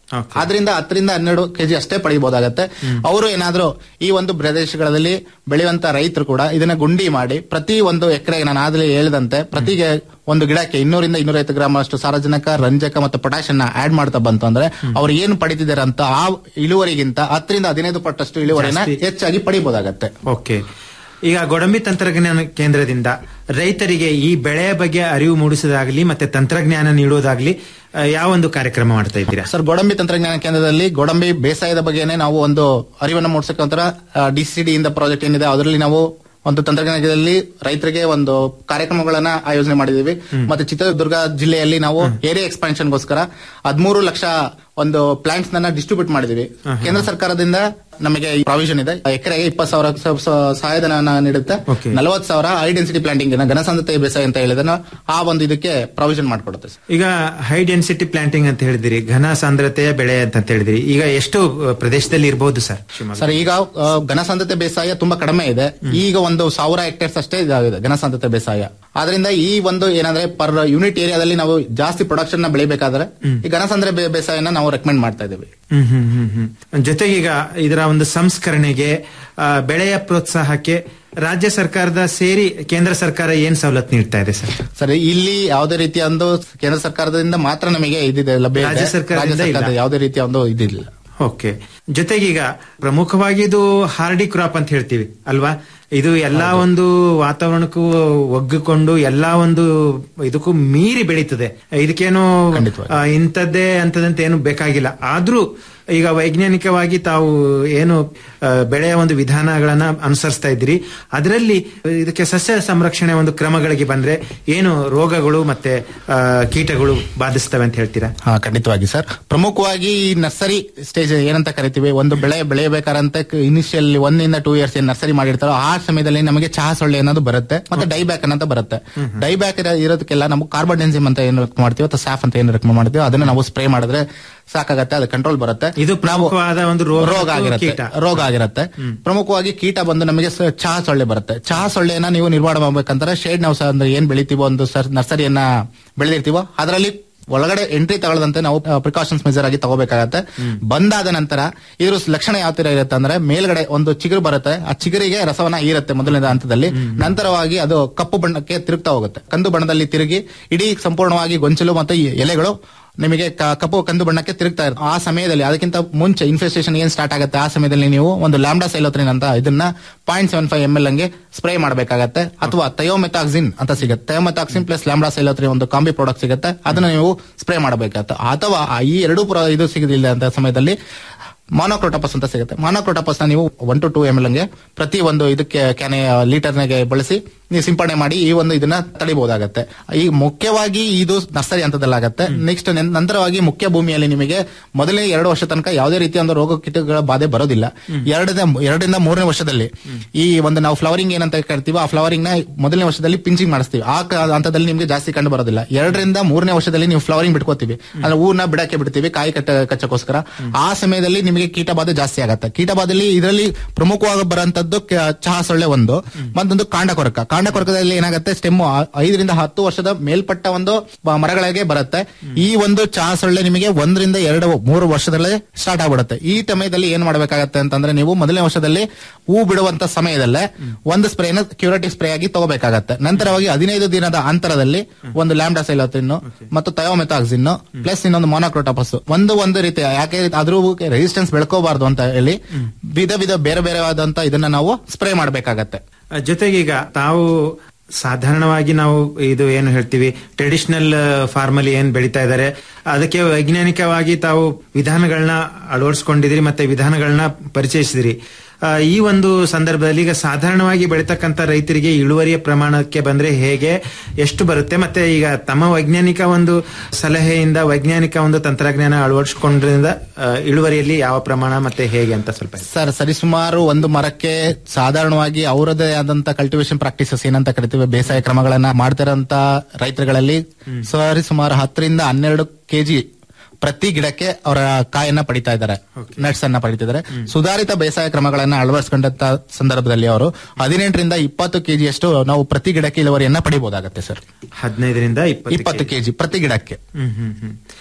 ಆದ್ರಿಂದ ಹತ್ತರಿಂದ ಹನ್ನೆರಡು ಕೆಜಿ ಅಷ್ಟೇ ಪಡಿಬಹುದಾಗತ್ತೆ ಅವರು ಏನಾದ್ರೂ ಈ ಒಂದು ಪ್ರದೇಶಗಳಲ್ಲಿ ಬೆಳೆಯುವಂತ ರೈತರು ಕೂಡ ಇದನ್ನ ಗುಂಡಿ ಮಾಡಿ ಪ್ರತಿ ಒಂದು ಎಕರೆಗೆ ನಾನು ಆಗಲೇ ಹೇಳಿದಂತೆ ಪ್ರತಿಗೆ ಒಂದು ಗಿಡಕ್ಕೆ ಇನ್ನೂರಿಂದ ಇನ್ನೂರೈವತ್ತು ಗ್ರಾಮ್ ಅಷ್ಟು ಸಾರಜನಕ ರಂಜಕ ಮತ್ತು ಪೊಟ್ಯಾಷ್ ಅನ್ನ ಆಡ್ ಮಾಡ್ತಾ ಬಂತು ಅಂದ್ರೆ ಅವ್ರು ಏನು ಪಡಿತಿದ್ದಾರೆ ಅಂತ ಆ ಇಳುವರಿಗಿಂತ ಹತ್ತರಿಂದ ಹದಿನೈದು ಪಟ್ಟಷ್ಟು ಇಳುವರಿನ ಜಾಸ್ತಿ. ಹೆಚ್ಚಾಗಿ ಪಡಿಬಹುದಾಗತ್ತೆ ಓಕೆ ಈಗ ಗೊಡಂಬಿ ತಂತ್ರಜ್ಞಾನ ಕೇಂದ್ರದಿಂದ ರೈತರಿಗೆ ಈ ಬೆಳೆಯ ಬಗ್ಗೆ ಅರಿವು ಮೂಡಿಸೋದಾಗ್ಲಿ ಮತ್ತೆ ತಂತ್ರಜ್ಞಾನ ನೀಡೋದಾಗ್ಲಿ ಆ, ಯಾವ ಒಂದು ಕಾರ್ಯಕ್ರಮ ಮಾಡ್ತಾ ಇದ್ದೀರಾ ಸರ್ ಗೋಡಂಬಿ ತಂತ್ರಜ್ಞಾನ ಕೇಂದ್ರದಲ್ಲಿ ಗೋಡಂಬಿ ಬೇಸಾಯದ ಬಗ್ಗೆನೇ ನಾವು ಒಂದು ಅರಿವನ್ನು ಮೂಡಿಸೋಕ್ಕೋಸ್ಕರ ಡಿಸಿಡಿ ಇಂದ ಪ್ರಾಜೆಕ್ಟ್ ಏನಿದೆ ಅದರಲ್ಲಿ ನಾವು ಒಂದು ತಂತ್ರಜ್ಞಾನದಲ್ಲಿ ರೈತರಿಗೆ ಒಂದು ಕಾರ್ಯಕ್ರಮಗಳನ್ನ ಆಯೋಜನೆ ಮಾಡಿದೀವಿ ಮತ್ತೆ ಚಿತ್ರದುರ್ಗ ಜಿಲ್ಲೆಯಲ್ಲಿ ನಾವು ಏರಿಯಾ ಎಕ್ಸ್ಪಾನ್ಷನ್ಗೋಸ್ಕರ ಹದಿಮೂರು ಲಕ್ಷ ಒಂದು ಪ್ಲಾಂಟ್ಸ್ ನನ್ನ ಡಿಸ್ಟ್ರಿಬ್ಯೂಟ್ ಮಾಡಿದೀವಿ ಕೇಂದ್ರ ಸರ್ಕಾರದಿಂದ ನಮಗೆ ಪ್ರಾವಿಷನ್ ಇದೆ ಎಕರೆಗೆ ಇಪ್ಪತ್ತು ಸಾವಿರ ಸ- ಸ- ಸಹಾಯಧನ ನೀಡುತ್ತೆ Okay. ನಲವತ್ತು ಸಾವಿರ ಹೈ ಡೆನ್ಸಿಟಿ ಪ್ಲಾಂಟಿಂಗ್ ಘನಸಾಂದ್ರತೆ ಬೇಸಾಯ ಅಂತ ಹೇಳಿದ್ರೆ ಆ ಒಂದು ಇದಕ್ಕೆ ಪ್ರಾವಿಷನ್ ಮಾಡಿಕೊಡುತ್ತೆ ಸರ್ ಈಗ ಹೈ ಡೆನ್ಸಿಟಿ ಪ್ಲಾಂಟಿಂಗ್ ಅಂತ ಹೇಳಿದಿರಿ ಘನ ಸಾಂದ್ರತೆಯ ಬೆಳೆ ಅಂತ ಹೇಳಿದಿರಿ ಈಗ ಎಷ್ಟು ಆ, ಪ್ರದೇಶದಲ್ಲಿ ಇರಬಹುದು ಸರ್ ಶಿವಮೊಗ್ಗ ಸರ್ ಈಗ ಆ, ಘನಸಾಂದ್ರತೆ ಬೇಸಾಯ ತುಂಬಾ ಕಡಿಮೆ ಇದೆ ಈಗ ಒಂದು ಸಾವಿರ ಹೆಕ್ಟೇರ್ಸ್ ಅಷ್ಟೇ ಇದಾಗಿದೆ ಘನಸಾಂದ್ರತೆ ಬೇಸಾಯ ಆದ್ರಿಂದ ಈ ಒಂದು ಏನಂದ್ರೆ ಪರ್ ಯೂನಿಟ್ ಏರಿಯಾದಲ್ಲಿ ನಾವು ಜಾಸ್ತಿ ಪ್ರೊಡಕ್ಷನ್ ನ ಬೆಳಿಬೇಕಾದ್ರೆ ಈ ಘನಸಾಂದ್ರ ಬೇ- ಬೇಸಾಯನ ನಾವು ರೆಕಮೆಂಡ್ ಮಾಡ್ತಾ ಇದ್ದೀವಿ ಹ್ಮ್ ಹ್ಮ್ ಹ್ಮ್ ಹ್ಮ್ ಜೊತೆಗೆ ಈಗ ಇದರ ಒಂದು ಸಂಸ್ಕರಣೆಗೆ ಆ, ಬೆಳೆಯ ಪ್ರೋತ್ಸಾಹಕ್ಕೆ ರಾಜ್ಯ ಸರ್ಕಾರದ ಸೇರಿ ಕೇಂದ್ರ ಸರ್ಕಾರ ಏನ್ ಸವಲತ್ತು ನೀಡ್ತಾ ಇದೆ ಸರ್ ಸರ್ ಇಲ್ಲಿ ಯಾವುದೇ ರೀತಿಯ ಒಂದು ಕೇಂದ್ರ ಸರ್ಕಾರದಿಂದ ಮಾತ್ರ ನಮಗೆ ಇದಿದೆ ಲಭ್ಯ ಇದೆ. ರಾಜ್ಯ ಸರ್ಕಾರದಿಂದ ರಾಜ್ಯ ಸರ್ಕಾರದ ಇಲ್ಲ. ಯಾವುದೇ ರೀತಿಯ ಒಂದು ಇದಿಲ್ಲ ಓಕೆ ಜೊತೆಗೆ ಈಗ ಪ್ರಮುಖವಾಗಿ ಇದು ಹಾರ್ಡಿ ಕ್ರಾಪ್ ಅಂತ ಹೇಳ್ತೀವಿ ಅಲ್ವಾ ಇದು ಎಲ್ಲಾ ಒಂದು ವಾತಾವರಣಕ್ಕೂ ಒಗ್ಗಿಕೊಂಡು ಎಲ್ಲಾ ಒಂದು ಇದಕ್ಕೂ ಮೀರಿ ಬೆಳೀತದೆ ಇದಕ್ಕೇನು ಆ, ಇಂಥದ್ದೇ ಅಂತದಂತ ಏನು ಬೇಕಾಗಿಲ್ಲ ಆದ್ರೂ ಈಗ ವೈಜ್ಞಾನಿಕವಾಗಿ ತಾವು ಏನು ಆ, ಬೆಳೆಯ ಒಂದು ವಿಧಾನಗಳನ್ನ ಅನುಸರಿಸ್ತಾ ಇದ್ದೀರಿ ಅದರಲ್ಲಿ ಇದಕ್ಕೆ ಸಸ್ಯ ಸಂರಕ್ಷಣೆ ಒಂದು ಕ್ರಮಗಳಿಗೆ ಬಂದ್ರೆ ಏನು ರೋಗಗಳು ಮತ್ತೆ ಆ, ಕೀಟಗಳು ಬಾಧಿಸ್ತವೆ ಅಂತ ಹೇಳ್ತೀರಾ ಹಾ ಖಂಡಿತವಾಗಿ ಸರ್ ಪ್ರಮುಖವಾಗಿ ಈ ನರ್ಸರಿ ಸ್ಟೇಜ್ ಏನಂತ ಕರಿತೀವಿ ಒಂದು ಬೆಳೆ ಬೆಳೆಯಬೇಕಾರಂತ ಇನಿಷಿಯಲ್ ಒನ್ ಇಂದ ಟೂ ಇಯರ್ಸ್ ಏನ್ ನರ್ಸರಿ ಮಾಡಿರ್ತಾರೋ ಆ ಸಮಯದಲ್ಲಿ ನಮಗೆ ಚಹಾ ಸೊಳ್ಳೆ ಅನ್ನೋದು ಬರುತ್ತೆ ಮತ್ತೆ ಡೈಬ್ಯಾಕ್ ಅನ್ನೋದು ಬರುತ್ತೆ ಡೈಬ್ಯಾಕ್ ಇರೋದಕ್ಕೆಲ್ಲ ನಾವು ಕಾರ್ಬನ್ ಎನ್ಸಿಮ್ ಅಂತ ಏನು ರೆಕಮೆಂಡ್ ಮಾಡ್ತೀವಿ ಅಥವಾ ಸ್ಯಾಫ್ ಅಂತ ಏನು ರೆಕಮೆಂಡ್ ಮಾಡ್ತೀವಿ ಅದನ್ನ ನಾವು ಸ್ಪ್ರೇ ಮಾಡಿದ್ರೆ ಸಾಕಾಗತ್ತೆ ಅದು ಕಂಟ್ರೋಲ್ ಬರುತ್ತೆ ಇದು ಪ್ರಮುಖವಾದ ಒಂದು ರೋಗ ರೋಗ ಮತ್ತು ಆಗಿರುತ್ತೆ ಕೀಟ. ರೋಗ ಆಗಿರುತ್ತೆ ಪ್ರಮುಖವಾಗಿ ಕೀಟ ಬಂದು ನಮಗೆ ಸ- ಚಹಾ ಸೊಳ್ಳೆ ಬರುತ್ತೆ ಚಹಾ ಸೊಳ್ಳೆನ ನೀವು ನಿರ್ವಹಣೆ ಮಾಡ್ಬೇಕಂದ್ರೆ ಶೇಡ್ ನಾವು ಸ- ಅಂದ್ರೆ ಏನ್ ಬೆಳಿತೀವೋ ಒಂದು ಸರ್ ನರ್ಸರಿಯನ್ನ ಬೆಳೆದಿರ್ತೀವೋ ಅದರಲ್ಲಿ ಒಳಗಡೆ ಎಂಟ್ರಿ ತಗೊಳ್ಳದಂತೆ ನಾವು ಪ್ರಿಕಾಷನ್ಸ್ ಮೆಜರ್ ಆಗಿ ತಗೋಬೇಕಾಗತ್ತೆ ಬಂದಾದ ನಂತರ ಇದ್ರ ಲಕ್ಷಣ ಯಾವ ತರ ಇರುತ್ತೆ ಅಂದ್ರೆ ಮೇಲ್ಗಡೆ ಒಂದು ಚಿಗುರು ಬರುತ್ತೆ ಆ ಚಿಗುರಿಗೆ ರಸವನ್ನ ಹೀರುತ್ತೆ ಮೊದಲನೇ ಹಂತದಲ್ಲಿ ನಂತರವಾಗಿ ಅದು ಕಪ್ಪು ಬಣ್ಣಕ್ಕೆ ತಿರುಗ್ತಾ ಹೋಗುತ್ತೆ ಕಂದು ಬಣ್ಣದಲ್ಲಿ ತಿರುಗಿ ಇಡೀ ಸಂಪೂರ್ಣವಾಗಿ ಗೊಂಚಲು ಮತ್ತು ಈ ಎಲೆಗಳು ನಿಮಗೆ ಕ- ಕಪ್ಪು ಕಂದು ಬಣ್ಣಕ್ಕೆ ತಿರುಗ್ತಾ ಇರುತ್ತೆ ಆ ಸಮಯದಲ್ಲಿ ಅದಕ್ಕಿಂತ ಮುಂಚೆ ಇನ್ಫೆಸ್ಟೇಷನ್ ಏನ್ ಸ್ಟಾರ್ಟ್ ಆಗುತ್ತೆ ಆ ಸಮಯದಲ್ಲಿ ನೀವು ಒಂದು ಲ್ಯಾಂಬ್ಡಾ ಸೈಲೋತ್ರಿನ್ ಅಂತ ಇದನ್ನ point seven five M L ಹಂಗೆ ಸ್ಪ್ರೇ ಮಾಡಬೇಕಾಗತ್ತೆ ಅಥವಾ ಥಯೋಮೆಥಾಕ್ಸಿನ್ ಅಂತ ಸಿಗುತ್ತೆ ಥಯೋಮೆಥಾಕ್ಸಿನ್ ಪ್ಲಸ್ ಲ್ಯಾಂಬ್ಡಾ ಸೈಲೋತ್ರಿನ್ ಒಂದು ಕಾಂಬಿ ಪ್ರಾಡಕ್ಟ್ ಸಿಗುತ್ತೆ ಅದನ್ನ ನೀವು ಸ್ಪ್ರೇ ಮಾಡಬೇಕಾಗತ್ತೆ ಅಥವಾ ಆ ಈ ಎರಡು ಪ್ರ- ಇದು ಸಿಗಲಿಲ್ಲ ಅಂತ ಸಮಯದಲ್ಲಿ ಮಾನೋಕ್ರೋಟಪಸ್ ಅಂತ ಸಿಗುತ್ತೆ ಮಾನೋಕ್ರೋಟಪಸ್ ನೀವು one to two M L ಹಂಗೆ ಪ್ರತಿ ಒಂದು ಇದಕ್ಕೆ ಕ್ಯಾನೆ ಲೀಟರ್ನಾಗೆ ಬಳಸಿ ನೀವು ಸಿಂಪಡಣೆ ಮಾಡಿ ಈ ಒಂದು ಇದನ್ನ ತಡಿಬಹುದಾಗತ್ತೆ ಈ ಮುಖ್ಯವಾಗಿ ಇದು ನರ್ಸರಿ ಹಂತದಲ್ಲಾಗತ್ತೆ ನೆಕ್ಸ್ಟ್ ನಂತರವಾಗಿ ಮುಖ್ಯ ಭೂಮಿಯಲ್ಲಿ ನಿಮಗೆ ಮೊದಲನೇ ಎರಡು ವರ್ಷ ತನಕ ಯಾವುದೇ ರೀತಿಯ ಒಂದು ರೋಗ ಕೀಟಗಳ ಬಾಧೆ ಬರೋದಿಲ್ಲ ಎರಡನೇ ಎರಡರಿಂದ ಮೂರನೇ ವರ್ಷದಲ್ಲಿ ಈ ಒಂದು ನಾವು ಫ್ಲವರಿಂಗ್ ಏನಂತ ಕರಿತೀವೋ ಆ ಫ್ಲವರಿಂಗ್ ನ ಮೊದಲನೇ ವರ್ಷದಲ್ಲಿ ಪಿಂಚಿಂಗ್ ಮಾಡಿಸ್ತೀವಿ ಆ ಕ- ಹಂತದಲ್ಲಿ ನಿಮಗೆ ಜಾಸ್ತಿ ಕಂಡು ಬರೋದಿಲ್ಲ ಎರಡರಿಂದ ಮೂರನೇ ವರ್ಷದಲ್ಲಿ ನೀವು ಫ್ಲವರಿಂಗ್ ಬಿಟ್ಕೋತೀವಿ ಅಂದ್ರೆ ಹೂವನ್ನ ಬಿಡಕ್ಕೆ ಬಿಡ್ತೀವಿ ಕಾಯಿ ಕಟ್ಟ ಕಚ್ಚಕ್ಕೋಸ್ಕರ ಆ ಸಮಯದಲ್ಲಿ ನಿಮಗೆ ಕೀಟಬಾಧೆ ಜಾಸ್ತಿ ಆಗತ್ತೆ ಕೀಟಬಾಧೆಯಲ್ಲಿ ಇದರಲ್ಲಿ ಪ್ರಮುಖವಾಗಿ ಬರುವಂತದ್ದು ಕ- ಚಹಾ ಸೊಳ್ಳೆ ಒಂದು ಮತ್ತೊಂದು ಕಾಂಡ ಕೊರಕ ಕಾಂಡ ಕೊರಕದಲ್ಲಿ ಏನಾಗುತ್ತೆ ಸ್ಟೆಮ್ ಐದರಿಂದ ಹತ್ತು ವರ್ಷದ ಮೇಲ್ಪಟ್ಟ ಒಂದು ಬ- ಮರಗಳಿಗೆ ಬರುತ್ತೆ ಈ ಒಂದು ಚಹಾ ಸೊಳ್ಳೆ ನಿಮಗೆ ಒಂದರಿಂದ ಎರಡು ಮೂರು ವರ್ಷದಲ್ಲೇ ಸ್ಟಾರ್ಟ್ ಆಗ್ಬಿಡುತ್ತೆ ಈ ಸಮಯದಲ್ಲಿ ಏನ್ ಮಾಡ್ಬೇಕಾಗತ್ತೆ ಅಂತಂದ್ರೆ ನೀವು ಮೊದಲನೇ ವರ್ಷದಲ್ಲಿ ಹೂ ಬಿಡುವಂತ ಸಮಯದಲ್ಲೇ ಒಂದು ಸ್ಪ್ರೇನ ಕ್ಯೂರೇಟಿವ್ ಸ್ಪ್ರೇ ಆಗಿ ತಗೋಬೇಕಾಗತ್ತೆ ನಂತರವಾಗಿ ಹದಿನೈದು ದಿನದ ಅಂತರದಲ್ಲಿ ಒಂದು ಲ್ಯಾಂಬ್ಡಾ ಸೈಲೋತಿನ್ ಮತ್ತು ಥಯೋಮೆಥಾಕ್ಸಿನ್ ಪ್ಲಸ್ ಇನ್ನೊಂದು ಮೊನೋಕ್ರೋಟಪಸ್ ಒಂದು ಒಂದು ರೀತಿ ಯಾಕೆ ಅದ್ರ ರೆಸಿಸ್ಟೆನ್ಸ್ ಬೆಳ್ಕೋಬಾರ್ದು ಅಂತ ಹೇಳಿ ವಿಧ ವಿಧ ಬೇರೆ ಬೇರೆ ಆದಂತ ಇದನ್ನ ನಾವು ಸ್ಪ್ರೇ ಮಾಡಬೇಕಾಗತ್ತೆ ಆ, ಜೊತೆಗೆ ಈಗ ತಾವು ಸಾಧಾರಣವಾಗಿ ನಾವು ಇದು ಏನು ಹೇಳ್ತೀವಿ ಟ್ರೆಡಿಷನಲ್ ಫಾರ್ಮಲ್ಲಿ ಏನ್ ಬೆಳೀತಾ ಇದ್ದಾರೆ ಅದಕ್ಕೆ ವೈಜ್ಞಾನಿಕವಾಗಿ ತಾವು ವಿಧಾನಗಳನ್ನ ಅಳವಡಿಸ್ಕೊಂಡಿದಿರಿ ಮತ್ತೆ ವಿಧಾನಗಳನ್ನ ಪರಿಚಯಿಸಿದಿರಿ ಆ, ಈ ಒಂದು ಸಂದರ್ಭದಲ್ಲಿ ಈಗ ಸಾಧಾರಣವಾಗಿ ಬೆಳೀತಕ್ಕಂಥ ರೈತರಿಗೆ ಇಳುವರಿಯ ಪ್ರಮಾಣಕ್ಕೆ ಬಂದ್ರೆ ಹೇಗೆ ಎಷ್ಟು ಬರುತ್ತೆ ಮತ್ತೆ ಈಗ ತಮ್ಮ ವೈಜ್ಞಾನಿಕ ಒಂದು ಸಲಹೆಯಿಂದ ವೈಜ್ಞಾನಿಕ ಒಂದು ತಂತ್ರಜ್ಞಾನ ಅಳವಡಿಸಿಕೊಂಡ್ರಿಂದ ಆ, ಇಳುವರಿಯಲ್ಲಿ ಯಾವ ಪ್ರಮಾಣ ಮತ್ತೆ ಹೇಗೆ ಅಂತ ಸ್ವಲ್ಪ ಹೇಳಿ. ಸರ್ ಸರಿಸುಮಾರು ಒಂದು ಮರಕ್ಕೆ ಸಾಧಾರಣವಾಗಿ ಅವರದೇ ಆದಂತ ಕಲ್ಟಿವೇಶನ್ ಪ್ರಾಕ್ಟೀಸಸ್ ಏನಂತ ಕರಿತೀವಿ ಬೇಸಾಯ ಕ್ರಮಗಳನ್ನ ಮಾಡ್ತಿರೋಂತ ರೈತರುಗಳಲ್ಲಿ ಸರಿಸುಮಾರು ಹತ್ತರಿಂದ ಹನ್ನೆರಡು ಕೆಜಿ ಪ್ರತಿ ಗಿಡಕ್ಕೆ ಅವರ ಕಾಯನ್ನ ಪಡಿತಾ ಇದ್ದಾರೆ ನಟ್ಸ್ ಅನ್ನ ಪಡಿತಿದ್ದಾರೆ ಸುಧಾರಿತ ಬೇಸಾಯ ಕ್ರಮಗಳನ್ನ ಅಳವಡಿಸಿಕೊಂಡಂತ ಸಂದರ್ಭದಲ್ಲಿ ಅವರು ಹದಿನೆಂಟರಿಂದ ಇಪ್ಪತ್ತು ಕೆಜಿಯಷ್ಟು ನಾವು ಪ್ರತಿ ಗಿಡಕ್ಕೆ ಇಳುವರಿಯನ್ನ ಪಡಿಬಹುದಾಗತ್ತೆ ಸರ್ ಹದಿನೈದರಿಂದ ಇಪ್ಪತ್ತು ಇಪ್ಪತ್ತು ಕೆಜಿ ಪ್ರತಿ ಗಿಡಕ್ಕೆ ಹ್ಮ್ ಹ್ಮ್ ಹ್ಮ್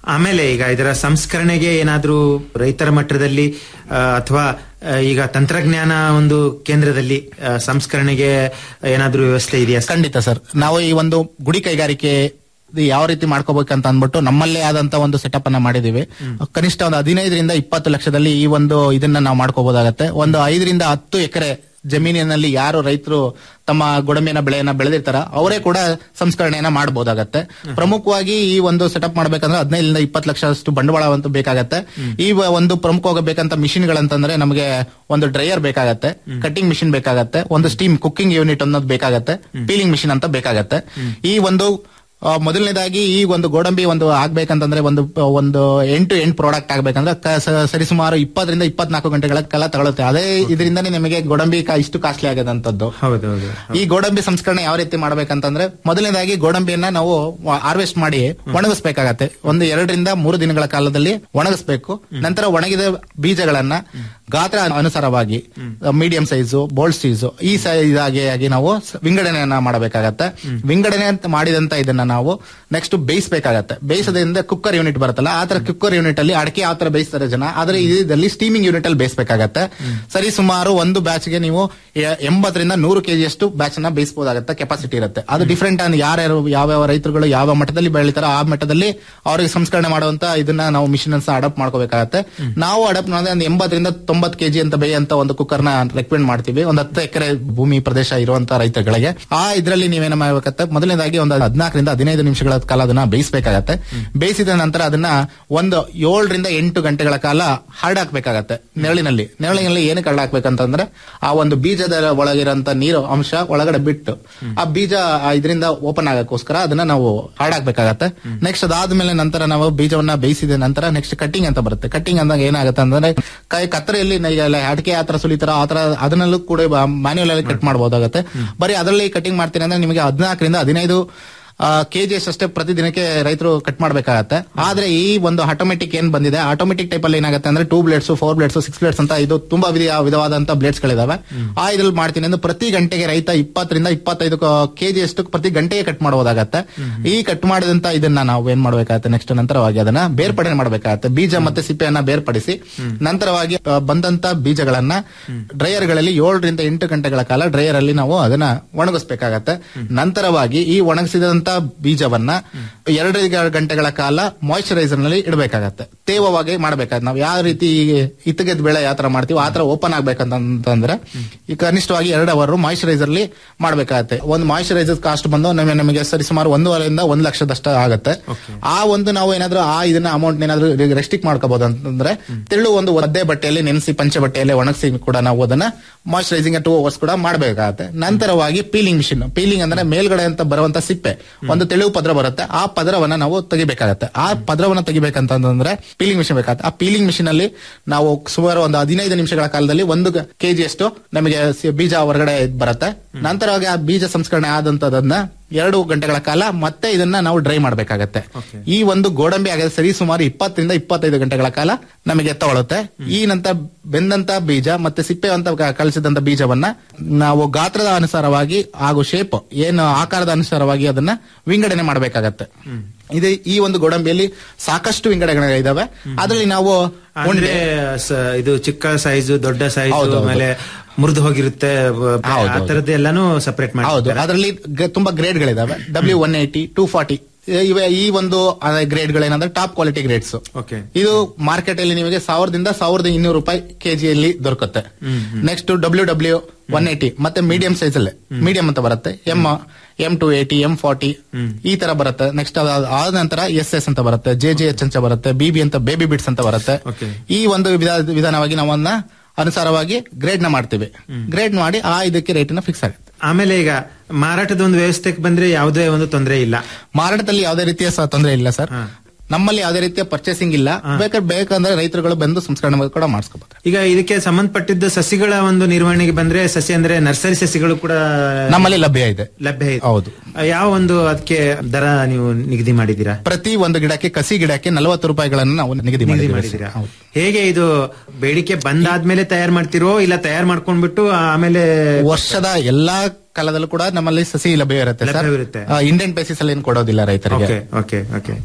ಆಮೇಲೆ ಈಗ ಇದರ ಸಂಸ್ಕರಣೆಗೆ ಏನಾದ್ರೂ ರೈತರ ಮಟ್ಟದಲ್ಲಿ ಅಥವಾ ಈಗ ತಂತ್ರಜ್ಞಾನ ಒಂದು ಕೇಂದ್ರದಲ್ಲಿ ಆ, ಸಂಸ್ಕರಣೆಗೆ ಏನಾದ್ರೂ ವ್ಯವಸ್ಥೆ ಇದೆಯಾ ಸರ್? ಖಂಡಿತ ಸರ್ ನಾವು ಈ ಒಂದು ಗುಡಿ ಕೈಗಾರಿಕೆ ಇದು ಯಾವ ರೀತಿ ಮಾಡ್ಕೋಬೇಕಂತ ಅಂದ್ಬಿಟ್ಟು ನಮ್ಮಲ್ಲೇ ಆದಂತ ಒಂದು ಸೆಟಪ್ ಅನ್ನ ಮಾಡಿದೀವಿ ಕನಿಷ್ಠ ಒಂದು ಹದಿನೈದರಿಂದ ಇಪ್ಪತ್ತು ಲಕ್ಷದಲ್ಲಿ ಈ ಒಂದು ಇದನ್ನ ನಾವು ಮಾಡ್ಕೋಬಹುದಾಗತ್ತೆ ಒಂದು ಐದರಿಂದ ಹತ್ತು ಎಕರೆ ಜಮೀನಿನಲ್ಲಿ ಯಾರು ರೈತರು ತಮ್ಮ ಗೋಡಂಬಿನ ಬೆಳೆಯನ್ನ ಬೆಳೆದಿರ್ತಾರ ಅವರೇ ಕೂಡ ಸಂಸ್ಕರಣೆಯನ್ನ ಮಾಡಬಹುದಾಗತ್ತೆ ಪ್ರಮುಖವಾಗಿ ಈ ಒಂದು ಸೆಟಪ್ ಮಾಡ್ಬೇಕಂದ್ರೆ ಹದಿನೈದರಿಂದ ಇಪ್ಪತ್ತು ಲಕ್ಷ ಅಷ್ಟು ಬಂಡವಾಳ ಅಂತೂ ಬೇಕಾಗತ್ತೆ ಈ ವ- ಒಂದು ಪ್ರಮುಖವಾಗಿ ಬೇಕಂತ ಮಿಷಿನ್ ಗಳಂತಂದ್ರೆ ನಮಗೆ ಒಂದು ಡ್ರೈಯರ್ ಬೇಕಾಗತ್ತೆ ಕಟ್ಟಿಂಗ್ ಮಿಷಿನ್ ಬೇಕಾಗತ್ತೆ ಒಂದು ಸ್ಟೀಮ್ ಕುಕ್ಕಿಂಗ್ ಯೂನಿಟ್ ಅನ್ನೋದು ಬೇಕಾಗತ್ತೆ ಪೀಲಿಂಗ್ ಮಿಷಿನ್ ಅಂತ ಬೇಕಾಗತ್ತೆ ಈ ಒಂದು ಆ, ಮೊದಲನೇದಾಗಿ ಈ ಒಂದು ಗೋಡಂಬಿ ಒಂದು ಆಗ್ಬೇಕಂತಂದ್ರೆ ಒಂದು ಒಂದು ಎಂಟು ಎಂಟು ಪ್ರಾಡಕ್ಟ್ ಆಗ್ಬೇಕಂದ್ರೆ ಕ- ಸ- ಸರಿಸುಮಾರು ಇಪ್ಪತ್ತರಿಂದ ಇಪ್ಪತ್ನಾಲ್ಕು ಗಂಟೆಗಳ ಕಾಲ ತಗೊಳುತ್ತೆ ಅದೇ ಇದರಿಂದನೇ ನಿಮಗೆ ಗೋಡಂಬಿ ಕಾ- ಇಷ್ಟು ಕಾಸ್ಟ್ಲಿ ಆಗದಂತದ್ದು ಹೌದೌದು ಈ ಗೋಡಂಬಿ ಸಂಸ್ಕರಣೆ ಯಾವ ರೀತಿ ಮಾಡ್ಬೇಕಂತಂದ್ರೆ ಮೊದಲನೇದಾಗಿ ಗೋಡಂಬಿಯನ್ನ ನಾವು ಹಾರ್ವೆಸ್ಟ್ ಮಾಡಿ ಒಣಗಿಸ್ಬೇಕಾಗತ್ತೆ ಒಂದು ಎರಡರಿಂದ ಮೂರು ದಿನಗಳ ಕಾಲದಲ್ಲಿ ಒಣಗಿಸ್ಬೇಕು ನಂತರ ಒಣಗಿದ ಬೀಜಗಳನ್ನ ಗಾತ್ರ ಅನುಸಾರವಾಗಿ ಮೀಡಿಯಂ ಸೈಜು ಬೋಲ್ಡ್ ಸೈಜು ಈ ಸೈಜ್ ಆಗಿ ಆಗಿ ನಾವು ಸ- ವಿಂಗಡಣೆಯನ್ನ ಮಾಡಬೇಕಾಗತ್ತೆ ವಿಂಗಡಣೆ ಅಂತ ಮಾಡಿದಂತ ಇದನ್ನ ನಾವು ನೆಕ್ಸ್ಟ್ ಬೇಯಿಸಬೇಕಾಗತ್ತೆ ಬೇಯಿಸೋದ್ರಿಂದ ಕುಕ್ಕರ್ ಯೂನಿಟ್ ಬರುತ್ತಲ್ಲ ಆ ತರ ಕುಕ್ಕರ್ ಯೂನಿಟ್ ಅಲ್ಲಿ ಅಡಕೆ ಯಾವ ತರ ಬೇಯಿಸ್ತಾರೆ ಜನ ಆದ್ರೆ ಇದರಲ್ಲಿ ಸ್ಟೀಮಿಂಗ್ ಯೂನಿಟ್ ಅಲ್ಲಿ ಬೇಯಿಸಬೇಕಾಗತ್ತೆ ಸರಿ ಸುಮಾರು ಒಂದು ಬ್ಯಾಚ್ ಗೆ ನೀವು ಎ- ಎಂಬತ್ತರಿಂದ ನೂರು ಕೆಜಿಯಷ್ಟು ಬ್ಯಾಚ್ ನ ಬೇಯಿಸಬಹುದಾಗತ್ತೆ ಕೆಪಾಸಿಟಿ ಇರುತ್ತೆ ಅದು ಡಿಫ್ರೆಂಟ್ ಆನ್ ಯಾರ್ಯಾರು ಯಾವ್ಯಾವ ರೈತರುಗಳು ಯಾವ ಮಟ್ಟದಲ್ಲಿ ಬೆಳಿತಾರೋ ಆ ಮಟ್ಟದಲ್ಲಿ ಅವರಿಗೆ ಸಂಸ್ಕರಣೆ ಮಾಡುವಂತ ಇದನ್ನ ನಾವು ಮಿಷಿನ್ ಅನ್ನ ಅಡಾಪ್ಟ್ ಮಾಡ್ಕೋಬೇಕಾಗತ್ತೆ ನಾವು ಅಡಾಪ್ಟ್ ಮಾಡಿದ್ರೆ ಒಂದು ಎಂಬತ್ತರಿಂದ ತೊಂಬತ್ತು ಕೆಜಿ ಅಂತ ಬೇಯಂತ ಒಂದು ಕುಕ್ಕರ್ ನ ರೆಕಮೆಂಡ್ ಮಾಡ್ತೀವಿ ಒಂದು ಹತ್ತು ಎಕರೆ ಭೂಮಿ ಪ್ರದೇಶ ಇರುವಂತ ರೈತರುಗಳಿಗೆ ಆ ಇದರಲ್ಲಿ ನೀವೇನ ಮಾಡ್ಬೇಕತ್ತೆ ಮೊದಲನೇದಾಗಿ ಒಂದು ಹದಿನಾಲ್ಕರಿಂದ ಹದಿನೈದು ನಿಮಿಷಗಳ ಕಾಲ ಅದನ್ನ ಬೇಯಿಸಬೇಕಾಗತ್ತೆ ಬೇಯಿಸಿದ ನಂತರ ಅದನ್ನ ಒಂದು ಏಳರಿಂದ ಎಂಟು ಗಂಟೆಗಳ ಕಾಲ ಹರಡಾಕ್ಬೇಕಾಗತ್ತೆ ನೆರಳಿನಲ್ಲಿ ನೆರಳಿನಲ್ಲಿ ಏನಕ್ಕೆ ಹರಡಾಕ್ಬೇಕಂತಂದ್ರೆ ಆ ಒಂದು ಬೀಜದ ಒಳಗಿರೋಂತ ನೀರು ಅಂಶ ಒಳಗಡೆ ಬಿಟ್ಟು ಆ ಬೀಜ ಆ ಇದರಿಂದ ಓಪನ್ ಆಗಕ್ಕೋಸ್ಕರ ಅದನ್ನ ನಾವು ಹಾಡಾಕ್ಬೇಕಾಗತ್ತೆ ನೆಕ್ಸ್ಟ್ ಅದಾದ್ಮೇಲೆ ನಂತರ ನಾವು ಬೀಜವನ್ನ ಬೇಯಿಸಿದ ನಂತರ ನೆಕ್ಸ್ಟ್ ಕಟ್ಟಿಂಗ್ ಅಂತ ಬರುತ್ತೆ ಕಟ್ಟಿಂಗ್ ಅಂದಾಗ ಏನಾಗುತ್ತೆ ಅಂದ್ರೆ ಕೈ ಕತ್ತರಿಯಲ್ಲಿ ಈಗ ಅಡಿಕೆ ಆತರ ಸುಲಿತಾರ ಆತರ ಅದನ್ನಲ್ಲೂ ಕೂಡ ಮ್ಯಾನ್ಯುಯಲ್ ಅಲ್ಲಿ ಕಟ್ ಮಾಡಬಹುದಾಗತ್ತೆ ಬರೀ ಅದರಲ್ಲಿ ಕಟಿಂಗ್ ಮಾಡ್ತೀನಿ ಅಂದ್ರೆ ನಿಮಗೆ ಹದಿನಾಲ್ಕರಿಂದ ಹದಿನೈದು ಕೆಜಿ ಅಷ್ಟೇ ಪ್ರತಿದಿನಕ್ಕೆ ರೈತರು ಕಟ್ ಮಾಡಬೇಕಾಗತ್ತೆ ಆದ್ರೆ ಈ ಒಂದು ಆಟೋಮೆಟಿಕ್ ಏನ್ ಬಂದಿದೆ ಆಟೋಮೆಟಿಕ್ ಟೈಪ್ ಅಲ್ಲಿ ಏನಾಗುತ್ತೆ ಅಂದ್ರೆ two blades four blades six blades ಅಂತ ಇದು ತುಂಬಾ ವಿಧ ವಿಧವಾದಂತ ಬ್ಲೇಡ್ಸ್ ಗಳಿದಾವೆ ಆ ಇದ್ರಲ್ಲಿ ಮಾಡ್ತೀನಿ ಅಂದ್ರೆ ಪ್ರತಿ ಗಂಟೆಗೆ ರೈತ ಇಪ್ಪತ್ತರಿಂದ ಇಪ್ಪತ್ತೈದು ಕೆಜಿ ಅಷ್ಟು ಪ್ರತಿ ಗಂಟೆಗೆ ಕಟ್ ಮಾಡಬಹುದಾಗತ್ತೆ ಈ ಕಟ್ ಮಾಡಿದಂತ ಇದನ್ನ ನಾವು ಏನ್ ಮಾಡ್ಬೇಕಾಗತ್ತೆ ನೆಕ್ಸ್ಟ್ ನಂತರವಾಗಿ ಅದನ್ನ ಬೇರ್ಪಡೆ ಮಾಡಬೇಕಾಗತ್ತೆ ಬೀಜ ಮತ್ತೆ ಸಿಪ್ಪೆಯನ್ನ ಬೇರ್ಪಡಿಸಿ ನಂತರವಾಗಿ ಆ, ಬಂದಂತ ಬೀಜಗಳನ್ನ ಡ್ರೈಯರ್ ಗಳಲ್ಲಿ ಏಳರಿಂದ ಎಂಟು ಗಂಟೆಗಳ ಕಾಲ ಡ್ರೈಯರ್ ಅಲ್ಲಿ ನಾವು ಅದನ್ನ ಒಣಗಿಸ್ಬೇಕಾಗತ್ತೆ ನಂತರವಾಗಿ ಈ ಒಣಗಿಸಿದಂತ ಬೀಜವನ್ನ ಎರಡು ಗಂಟೆಗಳ ಕಾಲ ಮಾಯಿಶ್ಚರೈಸರ್ ನಲ್ಲಿ ಇಡಬೇಕಾಗತ್ತೆ ತೇವವಾಗಿ ಮಾಡ್ಬೇಕಾಗತ್ತೆ ನಾವು ಯಾವ ರೀತಿ ಇತ್ತಗೆದ್ ಬೆಳೆ ಯಾವ ತರ ಮಾಡ್ತೀವಿ ಆ ತರ ಓಪನ್ ಆಗ್ಬೇಕಂತಂದ್ರೆ ಈ ಕನಿಷ್ಠವಾಗಿ ಎರಡು ಅವರ್ ಮಾಯಿಶ್ಚರೈಸರ್ ಅಲ್ಲಿ ಮಾಡ್ಬೇಕಾಗತ್ತೆ ಒಂದು ಮಾಯಿಶ್ಚರೈಸರ್ ಕಾಸ್ಟ್ ಬಂದು ನಮಗೆ ನಮಗೆ ಸರಿ ಸುಮಾರು ಒಂದೂವರೆಯಿಂದ ಒಂದು ಲಕ್ಷದಷ್ಟ ಆಗತ್ತೆ ಆ ಒಂದು ನಾವು ಏನಾದ್ರೂ ಆ ಇದನ್ನ ಅಮೌಂಟ್ ಏನಾದ್ರೂ ರೆಸ್ಟ್ರಿಕ್ಟ್ ಮಾಡ್ಕೋಬಹುದು ಅಂತಂದ್ರೆ ತೆಳ್ಳು ಒಂದು ಒದ್ದೆ ಬಟ್ಟೆಯಲ್ಲಿ ನೆನೆಸಿ ಪಂಚೆ ಬಟ್ಟೆಯಲ್ಲಿ ಒಣಗಿಸಿ ಕೂಡ ನಾವು ಅದನ್ನ ಮಾಯಿಶ್ಚರೈಸಿಂಗ್ ಟೂ ಅವರ್ಸ್ ಕೂಡ ಮಾಡಬೇಕಾಗತ್ತೆ ನಂತರವಾಗಿ ಪೀಲಿಂಗ್ ಮಿಷಿನ್ ಪೀಲಿಂಗ್ ಅಂದ್ರೆ ಮೇಲ್ಗಡೆ ಅಂತ ಬರುವಂತ ಸಿಪ್ಪೆ ಒಂದು ತೆಳುವು ಪದ್ರ ಬರುತ್ತೆ ಆ ಪದರವನ್ನ ನಾವು ತೆಗಿಬೇಕಾಗತ್ತೆ ಆ ಪದರವನ್ನ ತೆಗಿಬೇಕಂತಂದ್ರೆ ಪೀಲಿಂಗ್ ಮಿಷಿನ್ ಬೇಕಾಗತ್ತೆ ಆ ಪೀಲಿಂಗ್ ಮಿಷಿನ್ ಅಲ್ಲಿ ನಾವು ಸುಮಾರು ಒಂದು ಹದಿನೈದು ನಿಮಿಷಗಳ ಕಾಲದಲ್ಲಿ ಒಂದು ಕೆಜಿ ಅಷ್ಟು ನಮಗೆ ಸಿ- ಬೀಜ ಹೊರಗಡೆ ಬರುತ್ತೆ ನಂತರವಾಗಿ ಆ ಬೀಜ ಸಂಸ್ಕರಣೆ ಆದಂತದನ್ನ ಎರಡು ಗಂಟೆಗಳ ಕಾಲ ಮತ್ತೆ ಇದನ್ನ ನಾವು ಡ್ರೈ ಮಾಡಬೇಕಾಗತ್ತೆ ಈ ಒಂದು ಗೋಡಂಬಿ ಆಗದೆ ಸರಿ ಸುಮಾರು ಇಪ್ಪತ್ತರಿಂದ ಇಪ್ಪತ್ತೈದು ಗಂಟೆಗಳ ಕಾಲ ನಮಗೆ ತಗೊಳುತ್ತೆ ಈ ನಂತರ ಬೆಂದಂತ ಬೀಜ ಮತ್ತೆ ಸಿಪ್ಪೆ ಅಂತ ಕ- ಕಲಿಸಿದಂತ ಬೀಜವನ್ನ ನಾವು ಗಾತ್ರದ ಅನುಸಾರವಾಗಿ ಹಾಗೂ ಶೇಪ್ ಏನು ಆಕಾರದ ಅನುಸಾರವಾಗಿ ಅದನ್ನ ವಿಂಗಡಣೆ ಮಾಡಬೇಕಾಗತ್ತೆ ಇದೆ ಈ ಒಂದು ಗೋಡಂಬಿಯಲ್ಲಿ ಸಾಕಷ್ಟು ವಿಂಗಡಣೆಗಳಿದಾವೆ ಅದರಲ್ಲಿ ನಾವು ಅಂದ್ರೆ ಉಂಡೆ ಸ- ಇದು ಚಿಕ್ಕ ಸೈಜು ದೊಡ್ಡ ಸೈಜು ಹೌದು, ಹೌದು. ಆಮೇಲೆ ಮುರಿದು ಹೋಗಿರುತ್ತೆ ಬ- ಬ- ಹೌದು, ಆ ಹೌದು. ತರದ್ದು ಎಲ್ಲಾನು ಸಪರೇಟ್ ಹೌದು ಮಾಡಿ ಅದರಲ್ಲಿ ಗ- ತುಂಬಾ ಗ್ರೇಡ್ಗಳಿದಾವೆ W one eighty two forty ಇವೆ ಈ ಒಂದು ಗ್ರೇಡ್ಗಳೇನಂದ್ರೆ ಟಾಪ್ ಕ್ವಾಲಿಟಿ ಗ್ರೇಡ್ಸ್ ಓಕೆ ಇದು ಮಾರ್ಕೆಟ್ ಅಲ್ಲಿ ನಿಮಗೆ ಸಾವಿರದಿಂದ ಸಾವಿರದ ಇನ್ನೂರು ರೂಪಾಯಿ ಕೆಜಿಯಲ್ಲಿ ದೊರಕುತ್ತೆ next W W one eighty ಮತ್ತೆ ಮೀಡಿಯಂ ಸೈಜ್ ಅಲ್ಲೇ ಮೀಡಿಯಂ ಅಂತ ಬರುತ್ತೆ M M two eighty M forty ಈ ತರ ಬರುತ್ತೆ ನೆಕ್ಸ್ಟ್ ಆದ ನಂತರ ಎಸ್ ಎಸ್ ಅಂತ ಬರುತ್ತೆ ಜೆ ಜೆ ಎಚ್ ಅಂತ ಬರುತ್ತೆ ಬಿಬಿ ಅಂತ ಬೇಬಿ ಬಿಟ್ಸ್ ಅಂತ ಬರುತ್ತೆ Okay. ಈ ಒಂದು ವಿಧ- ವಿಧಾನವಾಗಿ ನಾವನ್ನ ಅನುಸಾರವಾಗಿ ಗ್ರೇಡ್ ನ ಮಾಡ್ತೀವಿ ಗ್ರೇಡ್ ಮಾಡಿ ಆ ಇದಕ್ಕೆ ರೇಟಿನ ಫಿಕ್ಸ್ ಆಗುತ್ತೆ ಆಮೇಲೆ ಈಗ ಮಾರಾಟದ ಒಂದು ವ್ಯವಸ್ಥೆಗೆ ಬಂದ್ರೆ ಯಾವುದೇ ಒಂದು ತೊಂದರೆ ಇಲ್ಲ ಮಾರಾಟದಲ್ಲಿ ಯಾವುದೇ ರೀತಿಯ ಸ- ತೊಂದರೆ ಇಲ್ಲ ಸರ್ ನಮ್ಮಲ್ಲಿ ಯಾವುದೇ ರೀತಿಯ ಪರ್ಚೇಸಿಂಗ್ ಇಲ್ಲ ಬೇಕಾದ್ರೆ ಬೇಕಂದ್ರೆ ರೈತರುಗಳು ಬಂದು ಸಂಸ್ಕರಣೆ ಕೂಡ ಮಾಡಿಸ್ಕೋಬಹುದು ಈಗ ಇದಕ್ಕೆ ಸಂಬಂಧಪಟ್ಟಿದ್ದ ಸಸಿಗಳ ಒಂದು ನಿರ್ವಹಣೆಗೆ ಬಂದ್ರೆ ಸಸಿ ಅಂದ್ರೆ ನರ್ಸರಿ ಸಸಿಗಳು ಕೂಡ ನಮ್ಮಲ್ಲಿ ಲಭ್ಯ ಇದೆ ಲಭ್ಯ ಇದೆ ಹೌದು ಆ, ಯಾವ ಒಂದು ಅದಕ್ಕೆ ದರ ನೀವು ನಿಗದಿ ಮಾಡಿದ್ದೀರಾ ಪ್ರತಿ ಒಂದು ಗಿಡಕ್ಕೆ ಕಸಿ ಗಿಡಕ್ಕೆ ನಲವತ್ತು ರೂಪಾಯಿಗಳನ್ನು ನಾವು ನಿಗದಿ ನಿಗದಿ ಮಾಡಿದ್ದೀವಿ ಮಾಡಿದ್ದೀರಾ ಸರ್. ಹೌದು. ಹೇಗೆ ಇದು ಬೇಡಿಕೆ ಬಂದಾದ್ಮೇಲೆ ತಯಾರು ಮಾಡ್ತಿರೋ ಇಲ್ಲ ತಯಾರು ಮಾಡ್ಕೊಂಡ್ಬಿಟ್ಟು ಆಮೇಲೆ ವರ್ಷದ ಎಲ್ಲಾ ಕಾಲದಲ್ಲೂ ಕೂಡ ನಮ್ಮಲ್ಲಿ ಸಸಿ ಲಭ್ಯ ಇರುತ್ತೆ ಸರ್ ಲಭ್ಯವಿರುತ್ತೆ. ಇಂಡಿಯನ್ ಬೇಸಿಸ್ ಅಲ್ಲಿ ಏನು ಕೊಡೋದಿಲ್ಲ ರೈತರಿಗೆ ಓಕೆ ಓಕೆ ಓಕೆ